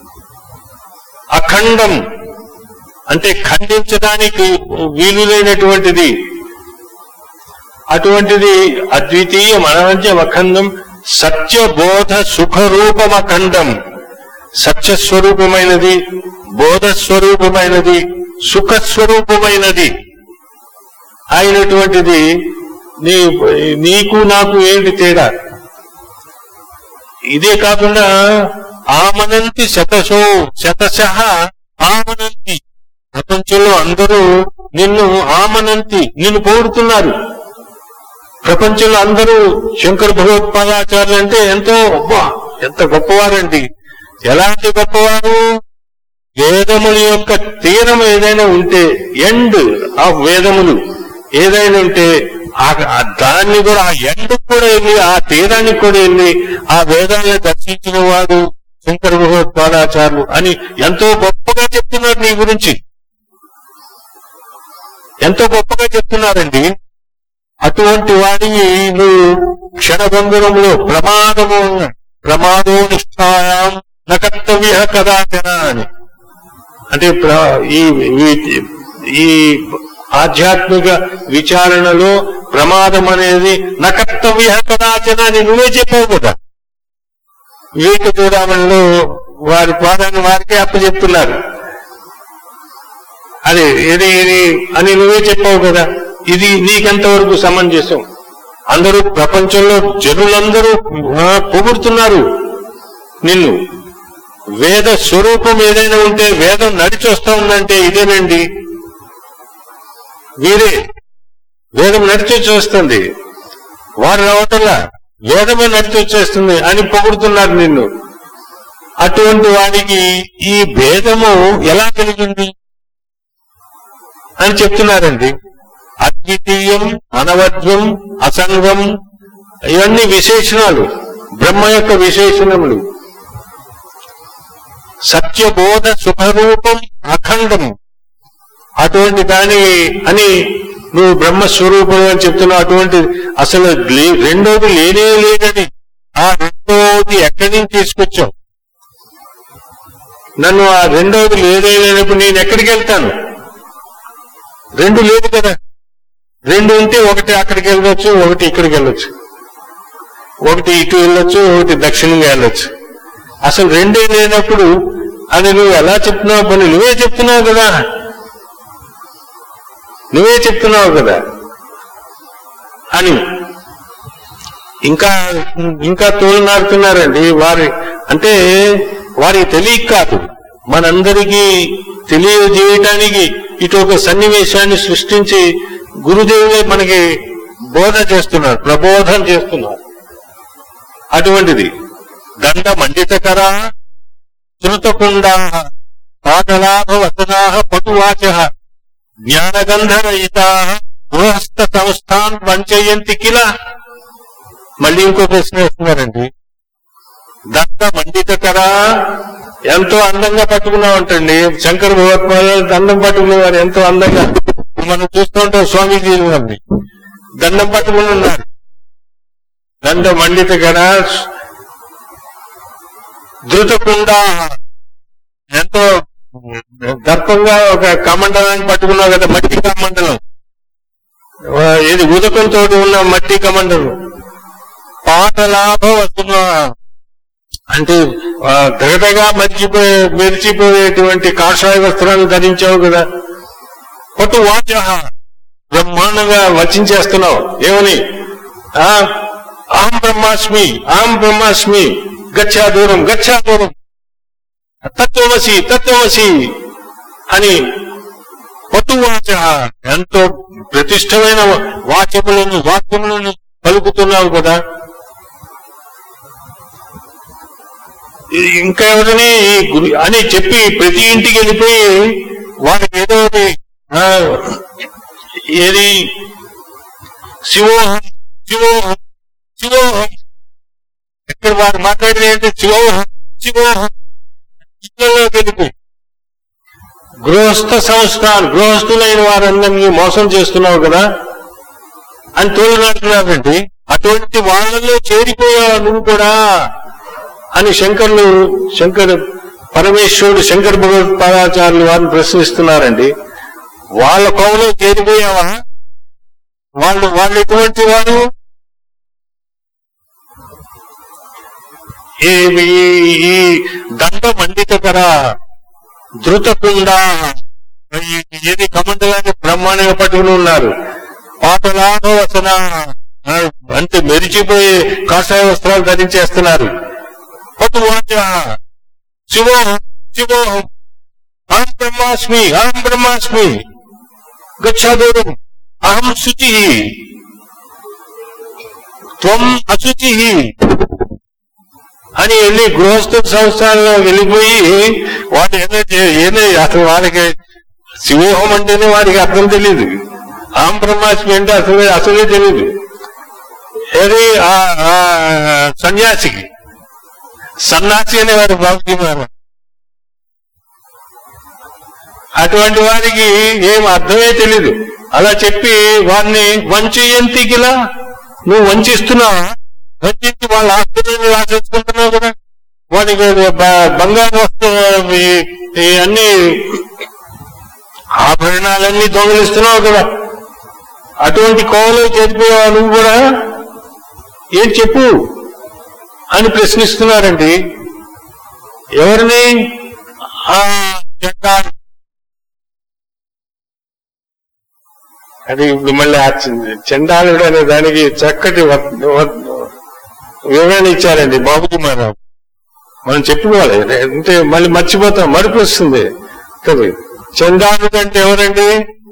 అఖండం అంటే ఖండించడానికి వీలు లేనటువంటిది అటువంటిది అద్వితీయం అనవద్యం అఖండం సత్యబోధ సుఖరూపం అఖండం సత్యస్వరూపమైనది బోధస్వరూపమైనది సుఖస్వరూపమైనది అయినటువంటిది నీ నీకు నాకు ఏంటి తేడా ఇదే కాకుండా ఆమనంతి శతశో శతశ ఆమనంతి ప్రపంచంలో అందరూ నిన్ను ఆమనంతి నిన్ను పొగుడుతున్నారు ప్రపంచంలో అందరూ శంకర భగవత్పాదాచార్యులు అంటే ఎంతో అబ్బా ఎంత గొప్పవారండి ఎలాంటి గొప్పవారు వేదముల యొక్క తీరం ఏదైనా ఉంటే ఎండ్ ఆఫ్ వేదములు ఏదైనా ఉంటే ఆ- ఆ దాన్ని కూడా ఆ ఎండ్ కూడా వెళ్ళి ఆ తీరానికి కూడా వెళ్ళి ఆ వేదాన్ని దర్శించిన వాడు శంకర భగవత్పాదాచారులు అని ఎంతో గొప్పగా చెప్తున్నారు నీ గురించి ఎంతో గొప్పగా చెప్తున్నారండి అటువంటి వాడిని నువ్వు క్షణభంగురంలో ప్రమాదము ప్రమాదో నిష్ఠాయాం నకర్తవ్య కదాచన అని అంటే ప్ర- ఈ ఈ- ఈ ఆధ్యాత్మిక విచారణలో ప్రమాదం అనేది నకర్తవ్య కదాచన అని నువ్వే చెప్పావు కదా వివేక చూడమణిలో వారి పాదాన్ని వారికే అప్పచెప్తున్నారు అదే ఇది ఇది అని నువ్వే చెప్పావు కదా ఇది నీకెంతవరకు సమంజసం అందరూ ప్రపంచంలో జనులందరూ ఆ, పొగుడుతున్నారు నిన్ను వేద స్వరూపం ఏదైనా ఉంటే వేదం నడిచి వస్తా ఉందంటే ఇదేనండి వీరే వేదం నడిచి వచ్చేస్తుంది వారు రావటంలా వేదమే నడిచి వచ్చేస్తుంది అని పొగుడుతున్నారు నిన్ను అటువంటి వాడికి ఈ భేదము ఎలా కలిగింది అని చెప్తున్నారండి అద్వితీయం అనవద్యం అసంగం ఇవన్నీ విశేషణాలు బ్రహ్మ యొక్క విశేషణములు సత్యబోధ సుఖరూపం అఖండం అటువంటి దాని అని నువ్వు బ్రహ్మస్వరూపం అని చెప్తున్నావు అటువంటి అసలు లే- రెండోది లేనే లేదని ఆ రెండోది ఎక్కడి నుంచి తీసుకొచ్చావు నన్ను ఆ రెండోది లేదే లేనప్పుడు నేను ఎక్కడికి వెళ్తాను రెండు లేదు కదా రెండు ఉంటే ఒకటి అక్కడికి వెళ్ళొచ్చు ఒకటి ఇక్కడికి వెళ్ళొచ్చు ఒకటి ఇటు వెళ్ళొచ్చు ఒకటి దక్షిణంగా వెళ్ళొచ్చు అసలు రెండే లేనప్పుడు అది నువ్వు ఎలా చెప్తున్నావు పని నువ్వే చెప్తున్నావు కదా నువ్వే చెప్తున్నావు కదా అని ఇంకా ఇంకా తోలునాడుతున్నారండి వారి అంటే వారికి తెలియక కాదు మనందరికీ తెలియజేయటానికి ఇటు ఒక సన్నివేశాన్ని సృష్టించి గురుదేవులే మనకి బోధ చేస్తున్నారు ప్రబోధం చేస్తున్నారు అటువంటిది దండ మండితకర శృతకుండా పాటలాభ వసనా పటువాచ జ్ఞానగంధరహితా గృహస్థ సంస్థాన్ వంచయంతి కిల మళ్ళీ ఇంకో ప్రశ్న వేస్తున్నారండి దండ మండితకర ఎంతో అందంగా పట్టుకున్నావు అంటండి శంకర భగవత్పాద దండం పట్టుకునేవారు ఎంతో అందంగా మనం చూస్తూ ఉంటాం స్వామీజీ వారిని దండం పట్టుకుని ఉన్నారు దండ మండితకర ధృతకుండా ఎంతో దర్పంగా ఒక కమండలాన్ని పట్టుకున్నావు కదా మట్టి కమండలం ఆ, ఇది ఉదకంతో ఉన్న మట్టి కమండలం పాటలాభ వస్తున్నా అంటే ఆ, దగదగా మర్చిపోయే మెరిచిపోయేటువంటి కాషాయ వస్త్రాలు ధరించావు కదా పట్టు వాచ బ్రహ్మాండంగా వచించేస్తున్నావు ఏమని ఆ అహం బ్రహ్మాస్మి అహం బ్రహ్మాస్మి గచ్చా దూరం గచ్చా దూరం తత్వమసి తత్వమసి అని పట్టువాచ ఎంతో ప్రతిష్టమైన వాక్యములను వాక్యములను పలుకుతున్నావు కదా ఇంకా ఎవరిని ఈ గురు- అని చెప్పి ప్రతి ఇంటికి వెళ్ళిపోయి వాళ్ళకి ఏదో ఒకటి, ఆ, ఏది శివోహం శివోహం శివోహం ఎక్కడ వారు మాట్లాడేది ఏంటి శివోహం శివోహం ఇళ్ళలోకి వెళ్ళిపోయి గృహస్థ సంస్కారం గృహస్థులైన వారందరినీ మోసం చేస్తున్నావు కదా అని తోలునాడుతున్నారండి అటువంటి వాళ్ళలో చేరిపోయావు నువ్వు కూడా అని శంకర్లు శంకర్ పరమేశ్వరుడు శంకర్ భగవత్పాదాచార్యులు వారిని ప్రశ్నిస్తున్నారండి వాళ్ళ కోవలో చేరిపోయావా వాళ్ళు వాళ్ళు ఎటువంటి వారు ఈ ఈ- ఈ దండ మండితకర ధృతకుండ ఈ- ఏది కమండలాన్ని బ్రహ్మాండంగా పట్టుకుని ఉన్నారు పాటలాగా వసన ఆ, అంటే మెరిచిపోయి కాషాయ వస్త్రాలు ధరించేస్తున్నారు పటువాచ శివోహం శివోహం అహం బ్రహ్మాస్మి అహం బ్రహ్మాస్మి గచ్చదూరం అహం శుచి త్వం అశుచి అని వెళ్ళి గృహస్థ సంస్థల్లో వెళ్ళిపోయి వాడు ఏదో చే- ఏదో అసలు వాడికి శివోహం అంటేనే వాడికి అర్థం తెలియదు అహం బ్రహ్మాస్మి అంటే అసలే అసలే తెలియదు ఏది ఆ ఆ సన్యాసికి సన్నాసి అనేవారు బాబుజీ గారు అటువంటి వారికి ఏం అర్థమే తెలీదు అలా చెప్పి వారిని వంచయంతికిలా నువ్వు వంచిస్తున్నావా వంచి వాళ్ళ ఆస్తులను రాసేసుకుంటున్నావు కదా వాడికి బ- బంగారు వస్తు ఈ- ఈ అన్ని ఆభరణాలన్నీ దొంగలిస్తున్నావు కదా అటువంటి కోవలో చేరిపోయావు నువ్వు కూడా ఏం చెప్పు అని ప్రశ్నిస్తున్నారండి ఎవరిని ఆ చండాలు అది ఇప్పుడు మళ్ళీ ఆ చ- చండాలుడు అనే దానికి చక్కటి వ- వ- వివరణ ఇచ్చారండి బాబుజీ మహారావు మనం చెప్పుకోవాలి అంటే మళ్ళీ మర్చిపోతాం మరుపు వస్తుంది కదా చండాలుడు అంటే ఎవరండి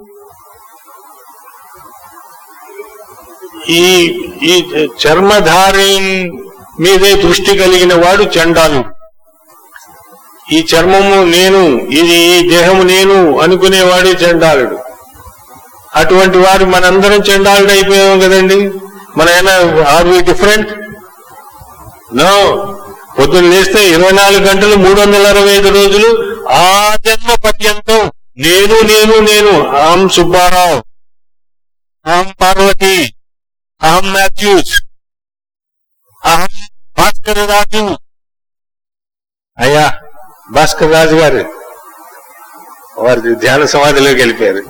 ఈ ఈ చర్మధారి మీదే దృష్టి కలిగిన వాడు చండాలుడు ఈ చర్మము నేను ఇది ఈ దేహము నేను అనుకునేవాడే చండాలుడు అటువంటి వారు మనందరం చండాలుడు అయిపోయాం కదండి మన ఏమైనా ఆర్ వి డిఫరెంట్ నో పొద్దున్న లేస్తే ఇరవై నాలుగు గంటలు మూడు వందల అరవై ఐదు రోజులు ఆ జన్మ పర్యంతం నేను నేను నేను అహం సుబ్బారావు అహం పార్వతి అహం మాథ్యూస్ అహం భాస్కర రాజు అయ్యా భాస్కర్ రాజు గారు వారి ధ్యాన సమాధిలోకి వెళ్ళిపోయారు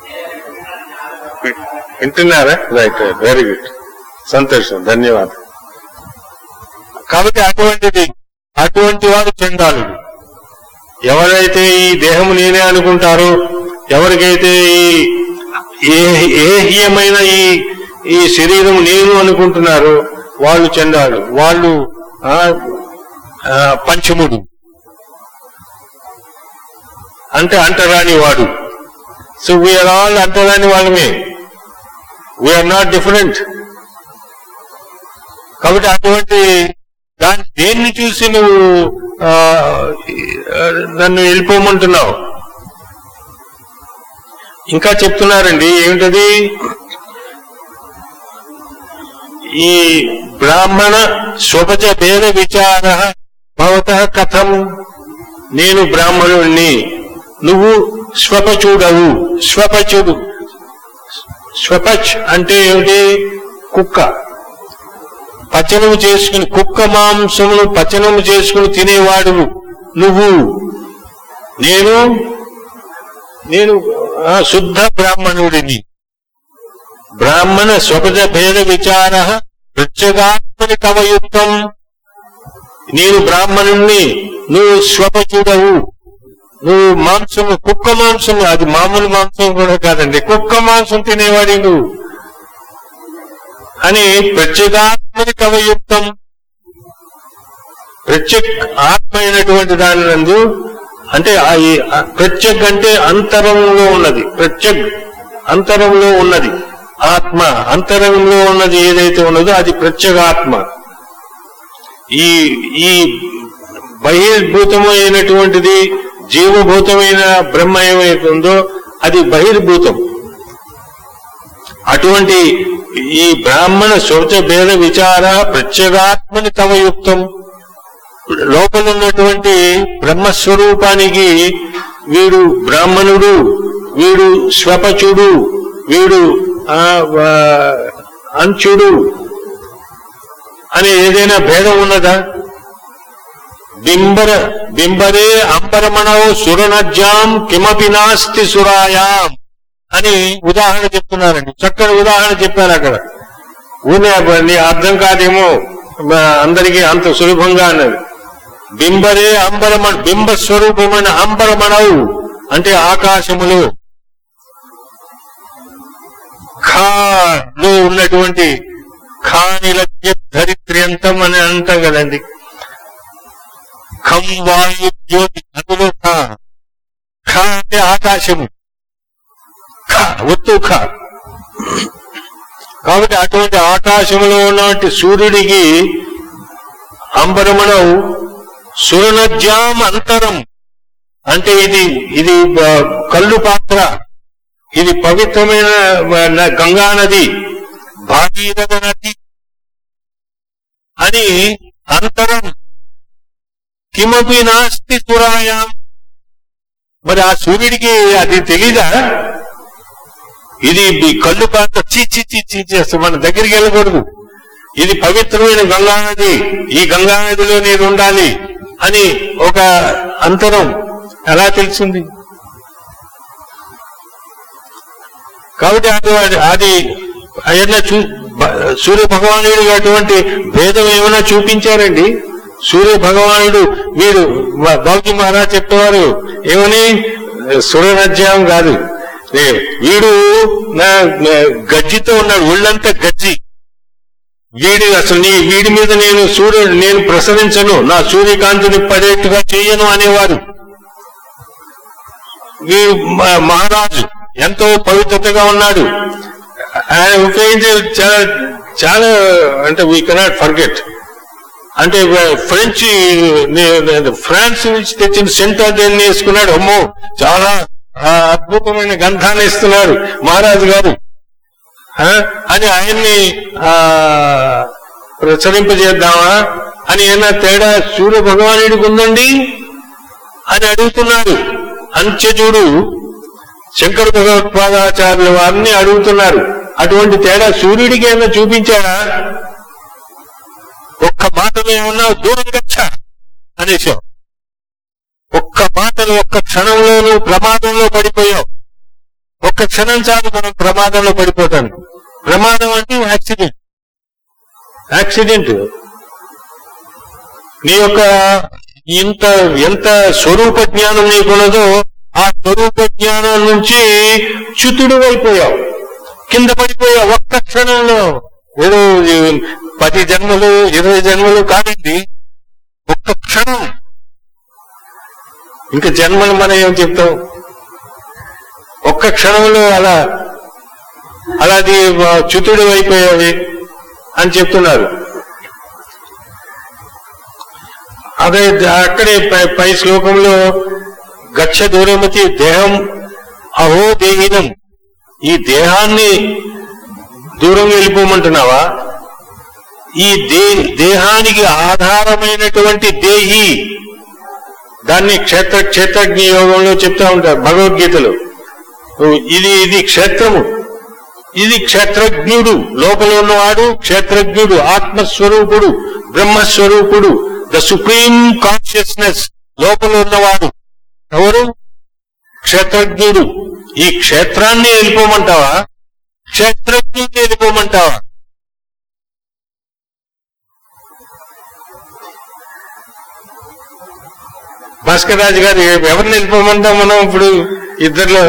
వింటున్నారా రైట్ రైట్ వెరీ గుడ్ సంతోషం ధన్యవాదాలు కాబట్టి అటువంటిది అటువంటి వాడు చండాలుడు ఎవరైతే ఈ దేహము నేనే అనుకుంటారో ఎవరికైతే ఈ ఏ ఏహ్యమైన ఈ ఈ శరీరం నేను అనుకుంటున్నారో వాళ్ళు చండాలు వాళ్ళు ఆ, ఆ, పంచముడు అంటే అంటరాని వాడు సో వీఆర్ ఆల్ అంటరాని వాళ్ళమే వీఆర్ నాట్ డిఫరెంట్ కాబట్టి అటువంటి దాన్ని దేన్ని చూసి నువ్వు ఆ, ఆ, నన్ను వెళ్ళిపోమంటున్నావు ఇంకా చెప్తున్నారండి ఏమిటది ఈ బ్రాహ్మణ స్వపచ భేద విచార భవత కథం నేను బ్రాహ్మణుణ్ణి నువ్వు స్వపచుడవు స్వపచుడు స్వపచ్ అంటే ఏమిటి కుక్క పచనము చేసుకుని కుక్క మాంసమును పచనము చేసుకుని తినేవాడు నువ్వు నేను నేను ఆ, శుద్ధ బ్రాహ్మణుడిని బ్రాహ్మణ స్వపజ భేద విచార ప్రత్యేగాత్మని కవయుక్తం నేను బ్రాహ్మణుణ్ణి నువ్వు స్వపచుడవు నువ్వు మాంసము కుక్క మాంసం అది మామూలు మాంసం కూడా కాదండి కుక్క మాంసం తినేవాడి నువ్వు అని ప్రత్యేగాత్మని కవయుక్తం ప్రత్యేక్ ఆత్మ అయినటువంటి దాని నందు అంటే ఆ ఈ ఆ ప్రత్యేక్ అంటే అంతరంలో ఉన్నది ప్రత్యేక్ అంతరంలో ఉన్నది ఆత్మ అంతరంలో ఉన్నది ఏదైతే ఉన్నదో అది ప్రత్యేగాత్మ ఈ ఈ బహిర్భూతమైనటువంటిది జీవభూతమైన బ్రహ్మ ఏమైతే ఉందో అది బహిర్భూతం అటువంటి ఈ బ్రాహ్మణ శౌచ భేద విచార ప్రత్యేగాత్మని తమ యుక్తం లోపల ఉన్నటువంటి బ్రహ్మస్వరూపానికి వీడు బ్రాహ్మణుడు వీడు స్వపచుడు వీడు ఆ, వా- అంచుడు అని ఏదైనా భేదం ఉన్నదా బింబర బింబరే అంబరమణవు సురనజ్యాం కిమపి నాస్తి సురాయాం అని ఉదాహరణ చెప్తున్నారండి చక్కని ఉదాహరణ చెప్పారు అక్కడ ఊనే నీ అర్థం కాదేమో మా అందరికీ అంత సులభంగా అన్నది బింబరే అంబరమణ బింబ స్వరూపమైన అంబరమణవు అంటే ఆకాశములు ఖాలో ఉన్నటువంటి ఖానిలజ్ఞ ధరిత్ర్యంతం అని అంటాం కదండి ఖం వాయు జ్యోతి అందులో ఖ ఖ అంటే ఆకాశము ఖ ఒత్తు ఖ కాబట్టి అటువంటి ఆకాశంలో ఉన్నటువంటి సూర్యుడికి అంబరమణం సురనజ్యాం అంతరం అంటే ఇది ఇది ఆ, కళ్ళు పాత్ర ఇది పవిత్రమైన ఆ, న- గంగా నది భాగీరథ నది అని అంతరం కిమపి నాస్తి సురాయాం మరి ఆ సూర్యుడికి అది తెలీదా ఇది ఈ కళ్ళు పాత్ర చీ చీ చీ చీ చీ అసలు మన దగ్గరికి వెళ్ళకూడదు ఇది పవిత్రమైన గంగా నది ఈ గంగా నదిలో నేను ఉండాలి అని ఒక అంతరం ఎలా తెలిసింది కాబట్టి అది అది ఏదైనా చూ బ- సూర్య భగవానుడికి అటువంటి భేదం ఏమైనా చూపించారండి సూర్య భగవానుడు వీడు మ- బాబుజీ మహారాజ్ చెప్పేవారు ఏమని సూర్యరాజ్యం కాదు ఏ, వీడు నా నా గజ్జితో ఉన్నాడు ఒళ్ళంతా గజ్జి వీడి అసలు నీ వీడి మీద నేను సూర్య నేను ప్రసరించను నా సూర్యకాంతిని పడేట్టుగా చేయను అనేవారు ఈ మ- మహారాజు ఎంతో పవిత్రతగా ఉన్నాడు ఆయన ఉపయోగించే చాలా చాలా అంటే వీ కెనాట్ ఫర్గెట్ అంటే ఫ్రెంచ్ నే- ఫ్రాన్స్ నుంచి తెచ్చిన సెంటర్ దేన్ని వేసుకున్నాడు అమ్మో చాలా ఆ, అద్భుతమైన గంధాన్ని ఇస్తున్నారు మహారాజు గారు ఆ, అని ఆయన్ని ఆ ప్రసరింపజేద్దామా అని ఏమైనా తేడా సూర్య భగవానుడికి ఉందండి అని అడుగుతున్నారు అంత్యజుడు శంకర భగవత్పాదాచార్యుల వారిని అడుగుతున్నారు అటువంటి తేడా సూర్యుడికి ఏమైనా చూపించాడా ఒక్క మాటలో ఏమన్నా దూరం గచ్చా అనేసావు ఒక్క మాటలు ఒక్క క్షణంలో నువ్వు ప్రమాదంలో పడిపోయావు ఒక్క క్షణం చాలు మనం ప్రమాదంలో పడిపోతాను ప్రమాదం అంటే యాక్సిడెంట్ యాక్సిడెంట్ నీ యొక్క ఇంత ఎంత స్వరూప జ్ఞానం నీకున్నదో ఆ స్వరూప జ్ఞానం నుంచి చ్యుతుడు అయిపోయావు కింద పడిపోయావు ఒక్క క్షణంలో ఏదో ఈ పది జన్మలు ఇరవై జన్మలు కాదండి ఒక్క క్షణం ఇంకా జన్మలు మనం ఏం చెప్తాం ఒక్క క్షణంలో అలా అలాది చ్యుతుడు అయిపోయావి అని చెప్తున్నారు అదే అక్కడే పై- పై శ్లోకంలో గచ్చ దూరమతి దేహం అహో దేహినం ఈ దేహాన్ని దూరం వెళ్ళిపోమంటున్నావా ఈ దే దేహానికి ఆధారమైనటువంటి దేహి దాన్ని క్షేత్ర క్షేత్రజ్ఞ యోగంలో చెప్తా ఉంటారు భగవద్గీతలో ఇది ఇది క్షేత్రము ఇది క్షేత్రజ్ఞుడు లోపల ఉన్నవాడు క్షేత్రజ్ఞుడు ఆత్మస్వరూపుడు బ్రహ్మస్వరూపుడు ద సుప్రీం కాన్షియస్నెస్ లోపల ఉన్నవాడు ఎవరు క్షేత్రజ్ఞుడు ఈ క్షేత్రాన్ని వెళ్ళిపోమంటావా క్షేత్రజ్ఞుడిని వెళ్ళిపోమంటావా భాస్కర్ రాజు గారు ఎవరిని వెళ్ళిపోమంటాం మనం ఇప్పుడు ఇద్దరిలో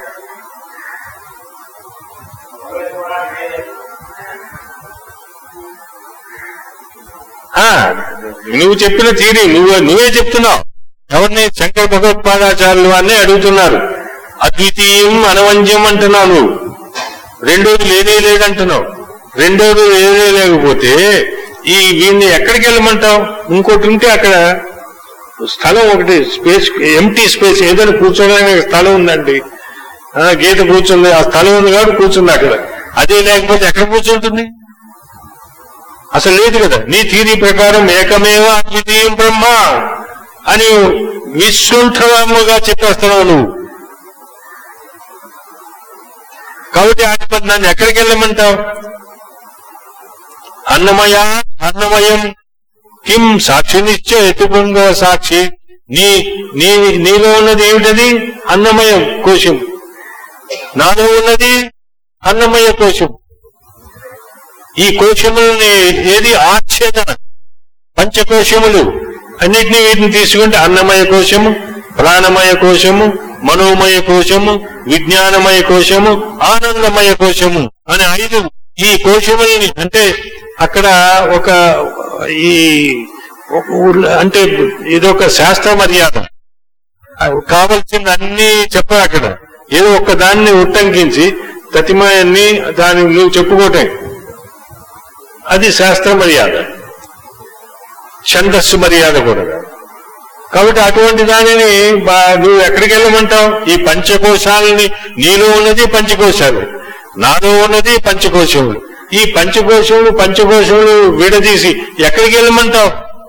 ఆ, నువ్వు చెప్పిన తీరి నువ్వు నువ్వే చెప్తున్నావు ఎవరిని శంకర భగవత్పాదాచార్యులు వారిని అడుగుతున్నారు అద్వితీయం అనవంజ్యం అంటున్నావు నువ్వు రెండోది లేదే లేదంటున్నావు రెండోది లేదే లేకపోతే ఈ వీడిని ఎక్కడికి వెళ్ళమంటావు ఇంకోటి ఉంటే అక్కడ స్థలం ఒకటి స్పేస్ ఎంటీ స్పేస్ ఏదైనా కూర్చోడానికి స్థలం ఉందండి ఆ, గీత కూర్చుంది ఆ స్థలం ఉంది కాబట్టి కూర్చుంది అక్కడ అదే లేకపోతే ఎక్కడ కూర్చుంటుంది అసలు లేదు కదా నీ తీరి ప్రకారం ఏకమేవ అద్వితీయం బ్రహ్మ అని విశృంఖలముగా చెప్పేస్తున్నావు నువ్వు కాబట్టి ఆధిపతి నన్ను ఎక్కడికి వెళ్ళమంటావు అన్నమయ అన్నమయం కిం సాక్షి నిశ్చయ ఎటుబంగ సాక్షి నీ నీ నీలో ఉన్నది ఏమిటది అన్నమయం కోశం నాలో ఉన్నది అన్నమయ కోశం ఈ కోశములని ఏది ఆచ్ఛేదన పంచకోశములు అన్నిటినీ వీటిని తీసుకుంటే అన్నమయ కోశము ప్రాణమయ కోశము మనోమయ కోశము విజ్ఞానమయ కోశము ఆనందమయ కోశము అనే ఐదు ఈ కోశములని అంటే అక్కడ ఒక ఈ ఒక ఊర్లో అంటే ఇదొక శాస్త్ర మర్యాద కావలసిన అన్ని చెప్పరు అక్కడ ఏదో ఒక్క దాన్ని ఉట్టంకించి ప్రతిమయాన్ని దాన్ని నువ్వు చెప్పుకోవటం అది శాస్త్ర మర్యాద ఛందస్సు మర్యాద కూడా కాదు. కాబట్టి అటువంటి దానిని బా- నువ్వు ఎక్కడికి వెళ్ళమంటావు ఈ పంచకోశాలని నీలో ఉన్నది పంచకోశాలు నాలో ఉన్నది పంచకోశములు ఈ పంచకోశములు పంచకోశములు విడదీసి ఎక్కడికి వెళ్ళమంటావు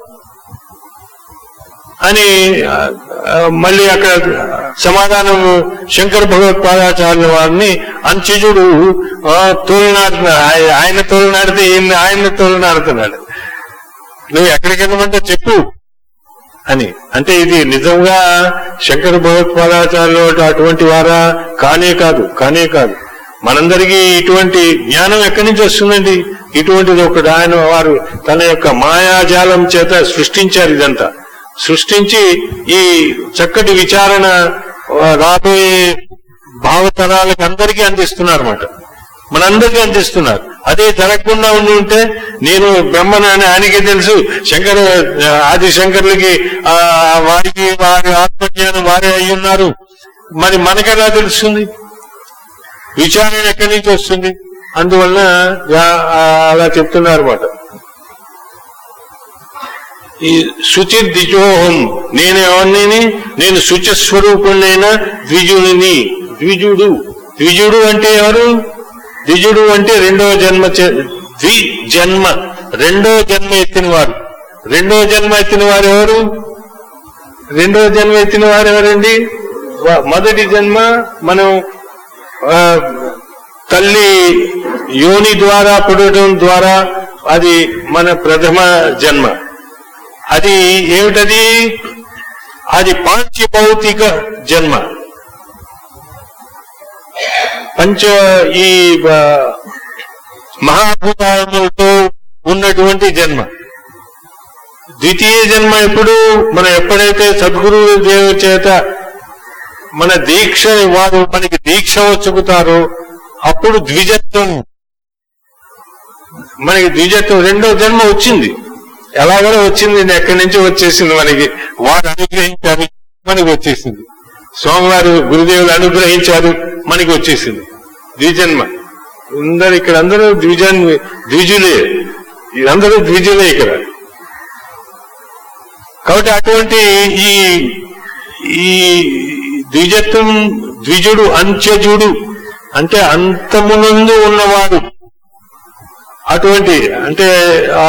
అని ఆ, ఆ, మళ్ళీ అక్కడ సమాధానం శంకర భగవత్పాదాచార్యుల వారిని అంత్యజుడు ఆ, తోలనాడుతున్నాడు ఆయ- ఆయన తోలనాడితే ఈయన ఆయన తోలనాడుతున్నాడు నువ్వు ఎక్కడికి వెళ్ళమంటే చెప్పు అని అంటే ఇది నిజంగా శంకర భగవత్పాదాచార్యులు అటువంటి వారా కానే కాదు కానే కాదు మనందరికీ ఇటువంటి జ్ఞానం ఎక్కడి నుంచి వస్తుందండి ఇటువంటిది ఒకటి ఆయన వారు తన యొక్క మాయాజాలం చేత సృష్టించారు ఇదంతా సృష్టించి ఈ చక్కటి విచారణ ఆ, రాబోయే భావతరాలకు అందరికీ అందిస్తున్నారు అన్నమాట మనందరికీ అందిస్తున్నారు అదే జరగకుండా ఉండి ఉంటే నేను బ్రహ్మను అని ఆయనకే తెలుసు శంకర ఆది శంకర్లకి ఆ వారికి వారి ఆత్మజ్ఞానం వారే అయి ఉన్నారు మరి మనకెలా తెలుస్తుంది విచారణ ఎక్కడి నుంచి వస్తుంది అందువలన యా- ఆ, అలా చెప్తున్నారు అన్నమాట ఈ శుచి ద్విజోహం నేను ఎవరిని నేను శుచ స్వరూపుణ్ణైన ద్విజుడిని ద్విజుడు ద్విజుడు అంటే ఎవరు ద్విజుడు అంటే రెండవ జన్మ చే- ద్వి జన్మ రెండో జన్మ ఎత్తిన వారు రెండో జన్మ ఎత్తిన వారు ఎవరు రెండో జన్మ ఎత్తిన వారు ఎవరండి వా- మొదటి జన్మ మనం ఆ, తల్లి యోని ద్వారా పుట్టడం ద్వారా అది మన ప్రథమ జన్మ అది ఏమిటది అది పాంచభౌతిక జన్మ పంచ ఈ ఆ, మహాభూతాలతో ఉన్నటువంటి జన్మ ద్వితీయ జన్మ ఎప్పుడు మనం ఎప్పుడైతే సద్గురు దేవు చేత మన దీక్ష వారు మనకి దీక్ష చెబుతారో అప్పుడు ద్విజత్వం మనకి ద్విజత్వం రెండో జన్మ వచ్చింది ఎలాగో వచ్చింది ఇది ఎక్కడి నుంచి వచ్చేసింది మనకి వారు అనుగ్రహించారు మనకి వచ్చేసింది స్వామివారు గురుదేవులు అనుగ్రహించారు మనకి వచ్చేసింది ద్విజన్మ అందరు ఇక్కడ అందరూ ద్విజన్ ద్విజులే అందరూ ద్విజులే ఇక్కడ కాబట్టి అటువంటి ఈ ఈ ద్విజత్వం ద్విజుడు అంత్యజుడు అంటే అంతమునందు ఉన్నవాడు అటువంటి అంటే ఆ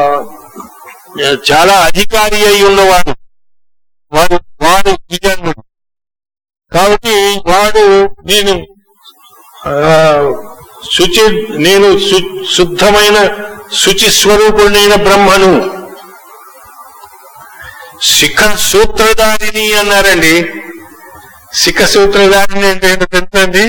చాలా అధికారి అయి ఉన్నవాడు వాడు వాడు ద్విజన్ముడు కాబట్టి వాడు నేను ఆ, శుచి నేను శు- శుద్ధమైన శుచి స్వరూపుడైన బ్రహ్మను శిఖ సూత్రధారిని అన్నారండి శిఖ సూత్రధారిని అంటే ఏంటో తెలుసండి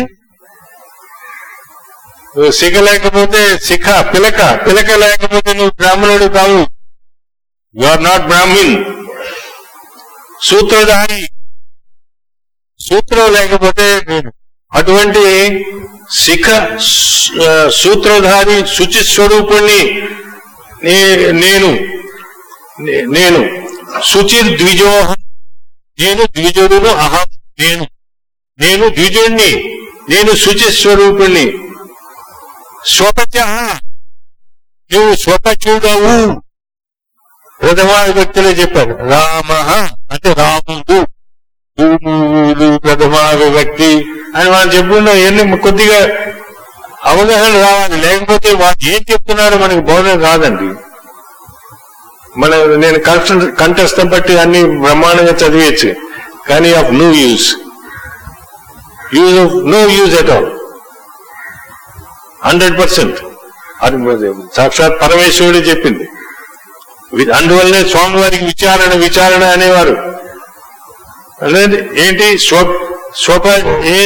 నువ్వు శిఖ లేకపోతే శిఖ పిలక పిలక లేకపోతే నువ్వు బ్రాహ్మణుడు కావు యు ఆర్ నాట్ బ్రాహ్మిన్ సూత్రధారి సూత్రం లేకపోతే నేను అటువంటి శిఖ ఆ, సూత్రధారి శుచి స్వరూపుణ్ణి నే- నేను నే- నేను శుచి ద్విజోహం నేను ద్విజుడును అహం నేను నేను ద్విజుణ్ణి నేను శుచి స్వరూపుణ్ణి స్వపచ నువ్వు స్వపచూడవు ప్రథమ విభక్తిలో చెప్పారు రామ అంటే రాముడు భూములు ప్రథమ విభక్తి అని మనం చెప్పుకున్నాం ఎన్ని కొద్దిగా అవగాహన రావాలి లేకపోతే వాళ్ళు ఏం చెప్తున్నారో మనకి బోధన కాదండి మన నేను కంఠ కంఠస్థం బట్టి అన్ని బ్రహ్మాండంగా చదివేయచ్చు కానీ of no use use of no use at all hundred percent అది సాక్షాత్ పరమేశ్వరుడే చెప్పింది వి- అందువల్లనే స్వామివారికి విచారణ విచారణ అనేవారు అనేది ఏంటి స్వ స్వప ఏ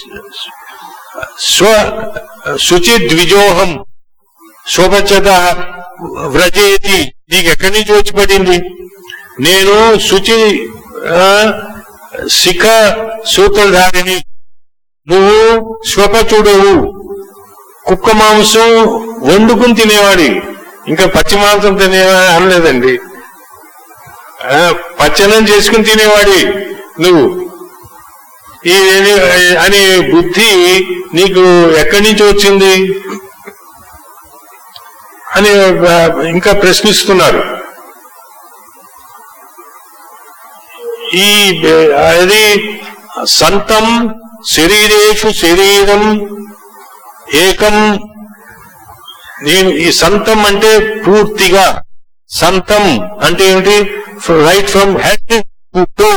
స్వ శుచి ద్విజోహం శోభచత వ్రజేతి నీకు ఎక్కడి నుంచి వచ్చి పడింది నేను శుచి ఆ, శిఖ సూత్రధారిని నువ్వు స్వపచుడవు కుక్క మాంసం వండుకుని తినేవాడి ఇంకా పచ్చి మాంసం తినేవాడి అనలేదండి ఆ, పచ్చనం చేసుకుని తినేవాడి నువ్వు ఈ అనే బుద్ధి నీకు ఎక్కడి నుంచి వచ్చింది అని ఆ, ఇంకా ప్రశ్నిస్తున్నారు ఈ బె- అది సంతం శరీరేషు శరీరం ఏకం నేను ఈ సంతం అంటే పూర్తిగా సంతం అంటే ఏమిటి right from head to toe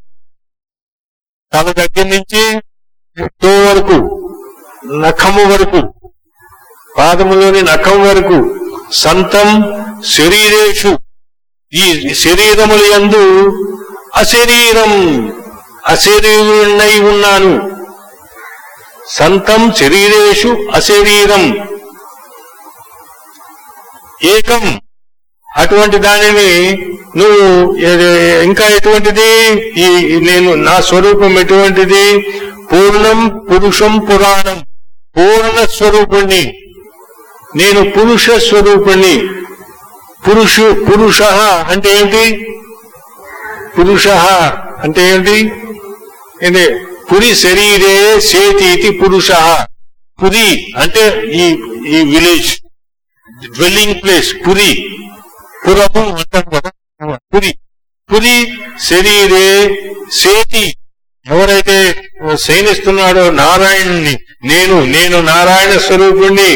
తల దగ్గర నుంచి టో వరకు నఖము వరకు పాదములోని నఖం వరకు సంతం శరీరేషు ఈ శరీరముల యందు అశరీరం అశరీరునై ఉన్నాను సంతం శరీరేషు అశరీరం ఏకం అటువంటి దానిని నువ్వు ఏ- ఇంకా ఎటువంటిది ఈ ఈ నేను నా స్వరూపం ఎటువంటిది పూర్ణం పురుషం పురాణం పూర్ణ స్వరూపుణ్ణి నేను పురుష స్వరూపుణ్ణి పురుషు పురుష అంటే ఏంటి పురుష అంటే ఏంటి ఏంటి పురి శరీరే సేతి పురుష పురి అంటే ఈ ఈ విలేజ్ డ్వెల్లింగ్ ప్లేస్ పురి పురము అంటాం కదా పురి పురి శరీరే సేతి ఎవరైతే శయనిస్తున్నాడో నారాయణుని నేను నేను నారాయణ స్వరూపుణ్ణి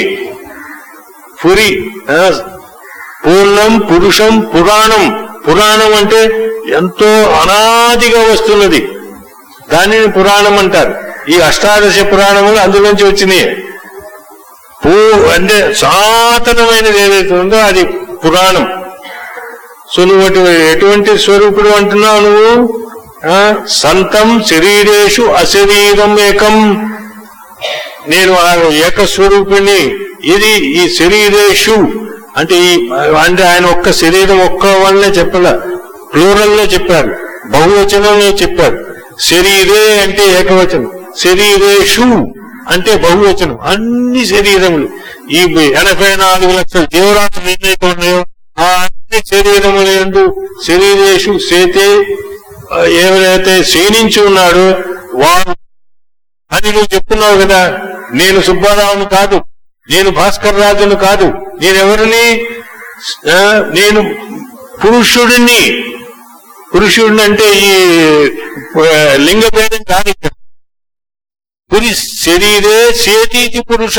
పురి ఆ, పూర్ణం పురుషం పురాణం పురాణం అంటే ఎంతో అనాదిగా వస్తున్నది దానిని పురాణం అంటారు ఈ అష్టాదశ పురాణములు అందులోంచి వచ్చినాయి పూ అంటే సాతనమైనది ఏదైతే ఉందో అది పురాణం సో నువ్వు అటు- ఎటువంటి స్వరూపుడు అంటున్నావు నువ్వు ఆ, సంతం శరీరేషు అశరీరం ఏకం నేను ఆ ఏకస్వరూపిణి ఇది ఈ శరీరేషు అంటే ఈ అంటే ఆయన ఒక్క శరీరం ఒక్క వల్లనే చెప్పలే ప్లూరల్ లో చెప్పారు బహువచనంలో చెప్పారు శరీరే అంటే ఏకవచనం శరీరేషు అంటే బహువచనం అన్ని శరీరములు ఈ ఎనభై నాలుగు లక్షల జీవరాశులు ఎన్నైతే ఉన్నాయో ఆ అన్ని శరీరముల యందు శరీరేషు సేతే ఆ, ఎవరైతే క్షీణించి ఉన్నాడో వారు అని నువ్వు చెప్తున్నావు కదా నేను సుబ్బారావును కాదు నేను భాస్కర్ రాజును కాదు నేనెవరిని ఆ, నేను పురుషుడిని పురుషుడిని అంటే ఈ ఆ, లింగ భేదం కాదు ఇక్కడ. పురి శరీరే చేతీతి పురుష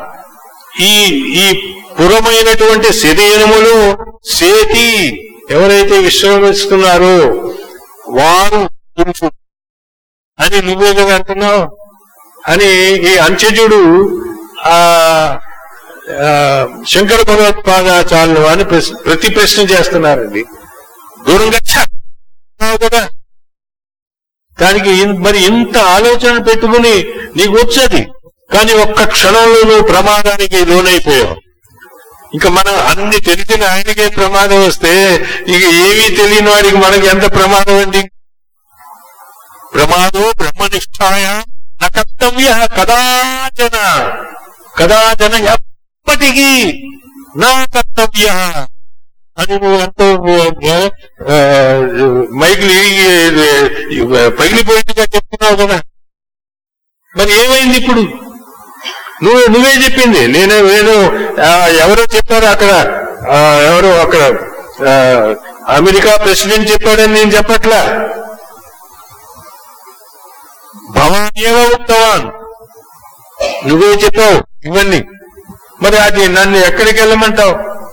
ఈ ఈ పురమైనటువంటి శరీరములు సేతి ఎవరైతే విశ్రమిస్తున్నారో వారు పురుషుడు అని నువ్వే కదా అంటున్నావు అని ఈ అంచెజుడు ఆ ఆ, శంకర భగవత్పాదాచార్యులు అని ప్రశ్న- ప్రతి ప్రశ్న చేస్తున్నారండి దూరంగా ఛ! అన్నావు కదా దానికి ఇన్- మరి ఇంత ఆలోచన పెట్టుకుని నీకు వచ్చేది కానీ ఒక్క క్షణంలో నువ్వు ప్రమాదానికి లోనైపోయావు ఇంకా మనం అన్ని తెలిసిన ఆయనకే ప్రమాదం వస్తే ఇక ఏమీ తెలియని వాడికి మనకి ఎంత ప్రమాదం అండి ప్రమాదో బ్రహ్మనిష్టాయ న కర్తవ్య కదాచన కదాచన ఎప్పటికీ నా కర్తవ్య అని నువ్వు ఎంతో ఆ, మైకులు ఇరిగి- పగిలిపోయినట్టుగా చెప్తున్నావు కదా మరి ఏమైంది ఇప్పుడు నువ్వు నువ్వే చెప్పింది నేను నేను ఆ, ఎవరో చెప్పారు అక్కడ ఆ, ఎవరో అక్కడ ఆ, అమెరికా ప్రెసిడెంట్ చెప్పాడని నేను చెప్పట్లా భవాన్యేవ ఉత్తవాన్ నువ్వే చెప్పావు ఇవన్నీ మరి అది నన్ను ఎక్కడికి వెళ్ళమంటావు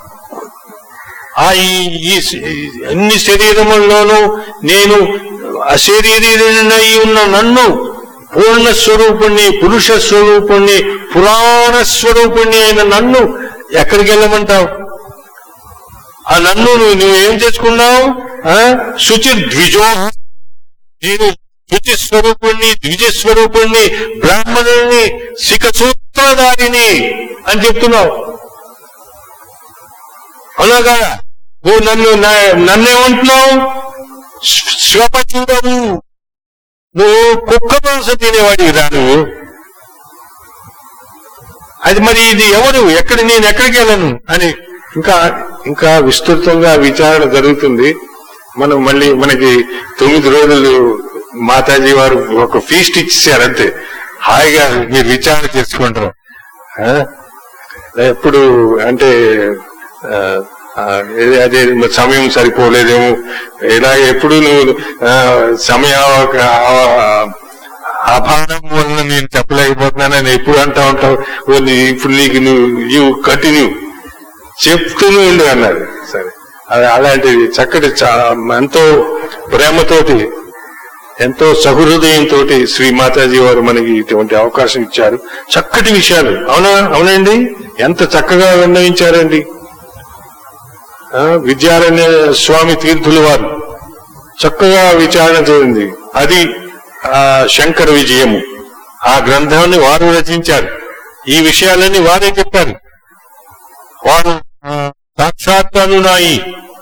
ఆ ఈ ఈ శ- ఈ అన్ని శరీరముల్లోనూ నేను అశరీరై ఉన్న నన్ను పూర్ణ స్వరూపుణ్ణి పురుష స్వరూపుణ్ణి పురాణ స్వరూపుణ్ణి అయిన నన్ను ఎక్కడికి వెళ్ళమంటావు ఆ నన్ను నువ్వు నువ్వేం చేసుకున్నావు ఆ? శుచి ద్విజో నేను శుచి స్వరూపుణ్ణి ద్విజ స్వరూపుణ్ణి బ్రాహ్మణుణ్ణి శిఖ సూత్రధారిని అని చెప్తున్నావు అలాగా నువ్వు నన్ను నా- నన్నేమంటున్నావు శ్వ- శ్వపచూడవు నువ్వు కుక్క మాంసం తినేవాడివి రా నువ్వు అది మరి ఇది ఎవరు ఎక్కడ నేను ఎక్కడికి వెళ్ళను అని ఇంకా ఇంకా విస్తృతంగా విచారణ జరుగుతుంది మనం మళ్ళీ మనకి తొమ్మిది రోజులు మాతాజీ వారు ఒక ఫీస్ట్ ఇచ్చేసారు అంతే హాయిగా మీరు విచారణ చేసుకుంటారు ఆ? ఎప్పుడు అంటే ఆ, ఆ, ఏది- అదే సమయం సరిపోలేదేమో ఇలా ఎప్పుడు నువ్వు ఆ, సమయ అభానం వల్ల నేను చెప్పలేకపోతున్నానని ఎప్పుడు అంటా ఉంటావు ఓ నీ- ఇప్పుడు నీకు నువ్వు యూ కంటిన్యూ చెప్తూనే ఉండు అన్నారు సరే అది అలాంటిది చక్కటి చా- ఎంతో ప్రేమతోటి ఎంతో సహృదయంతో శ్రీ మాతాజీ వారు మనకి ఇటువంటి అవకాశం ఇచ్చారు చక్కటి విషయాలు అవునా అవునండి ఎంత చక్కగా విన్నవించారండి ఆ, విద్యారణ్య స్వామి తీర్థుల వారు చక్కగా విచారణ చేరింది అది ఆ శంకర విజయము ఆ గ్రంథాన్ని వారు రచించారు ఈ విషయాలన్నీ వారే చెప్పారు వారు ఆ, సాక్షాత్ అనునాయి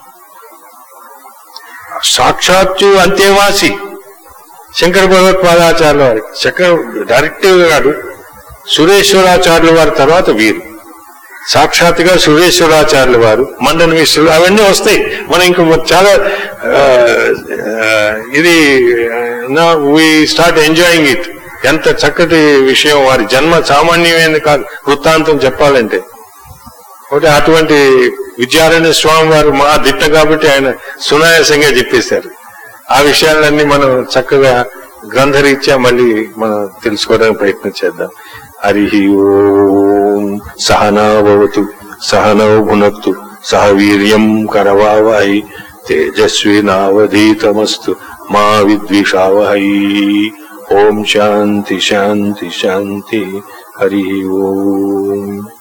సాక్షాత్తు అంతేవాసి శంకర భగవత్పాదాచార్యుల వారి శంకర డైరెక్ట్ కాదు సురేశ్వరాచార్యుల వారి తర్వాత వీరు సాక్షాత్తుగా సురేశ్వరాచార్యుల వారు మండన మిశ్రులు అవన్నీ వస్తాయి మనం ఇంకా చాలా ఆ, ఆ, ఇది వి స్టార్ట్ ఎంజాయింగ్ ఇట్ ఎంత చక్కటి విషయం వారి జన్మ సామాన్యమైనది కాదు వృత్తాంతం చెప్పాలంటే ఒకటి అటువంటి విద్యారణ్య స్వామి వారు మా దిట్ట కాబట్టి ఆయన సునాయాసంగా చెప్పేశారు ఆ విషయాలన్నీ మనం చక్కగా గ్రంథరీత్యా మళ్ళీ మనం తెలుసుకోవడానికి ప్రయత్నం చేద్దాం హరి ఓం సహనావతు సహనౌ భునక్తు సహ వీర్యం కరవావహై తేజస్వినావధీతమస్తు మా విద్విషావహై ఓం శాంతి శాంతి శాంతి హరి ఓం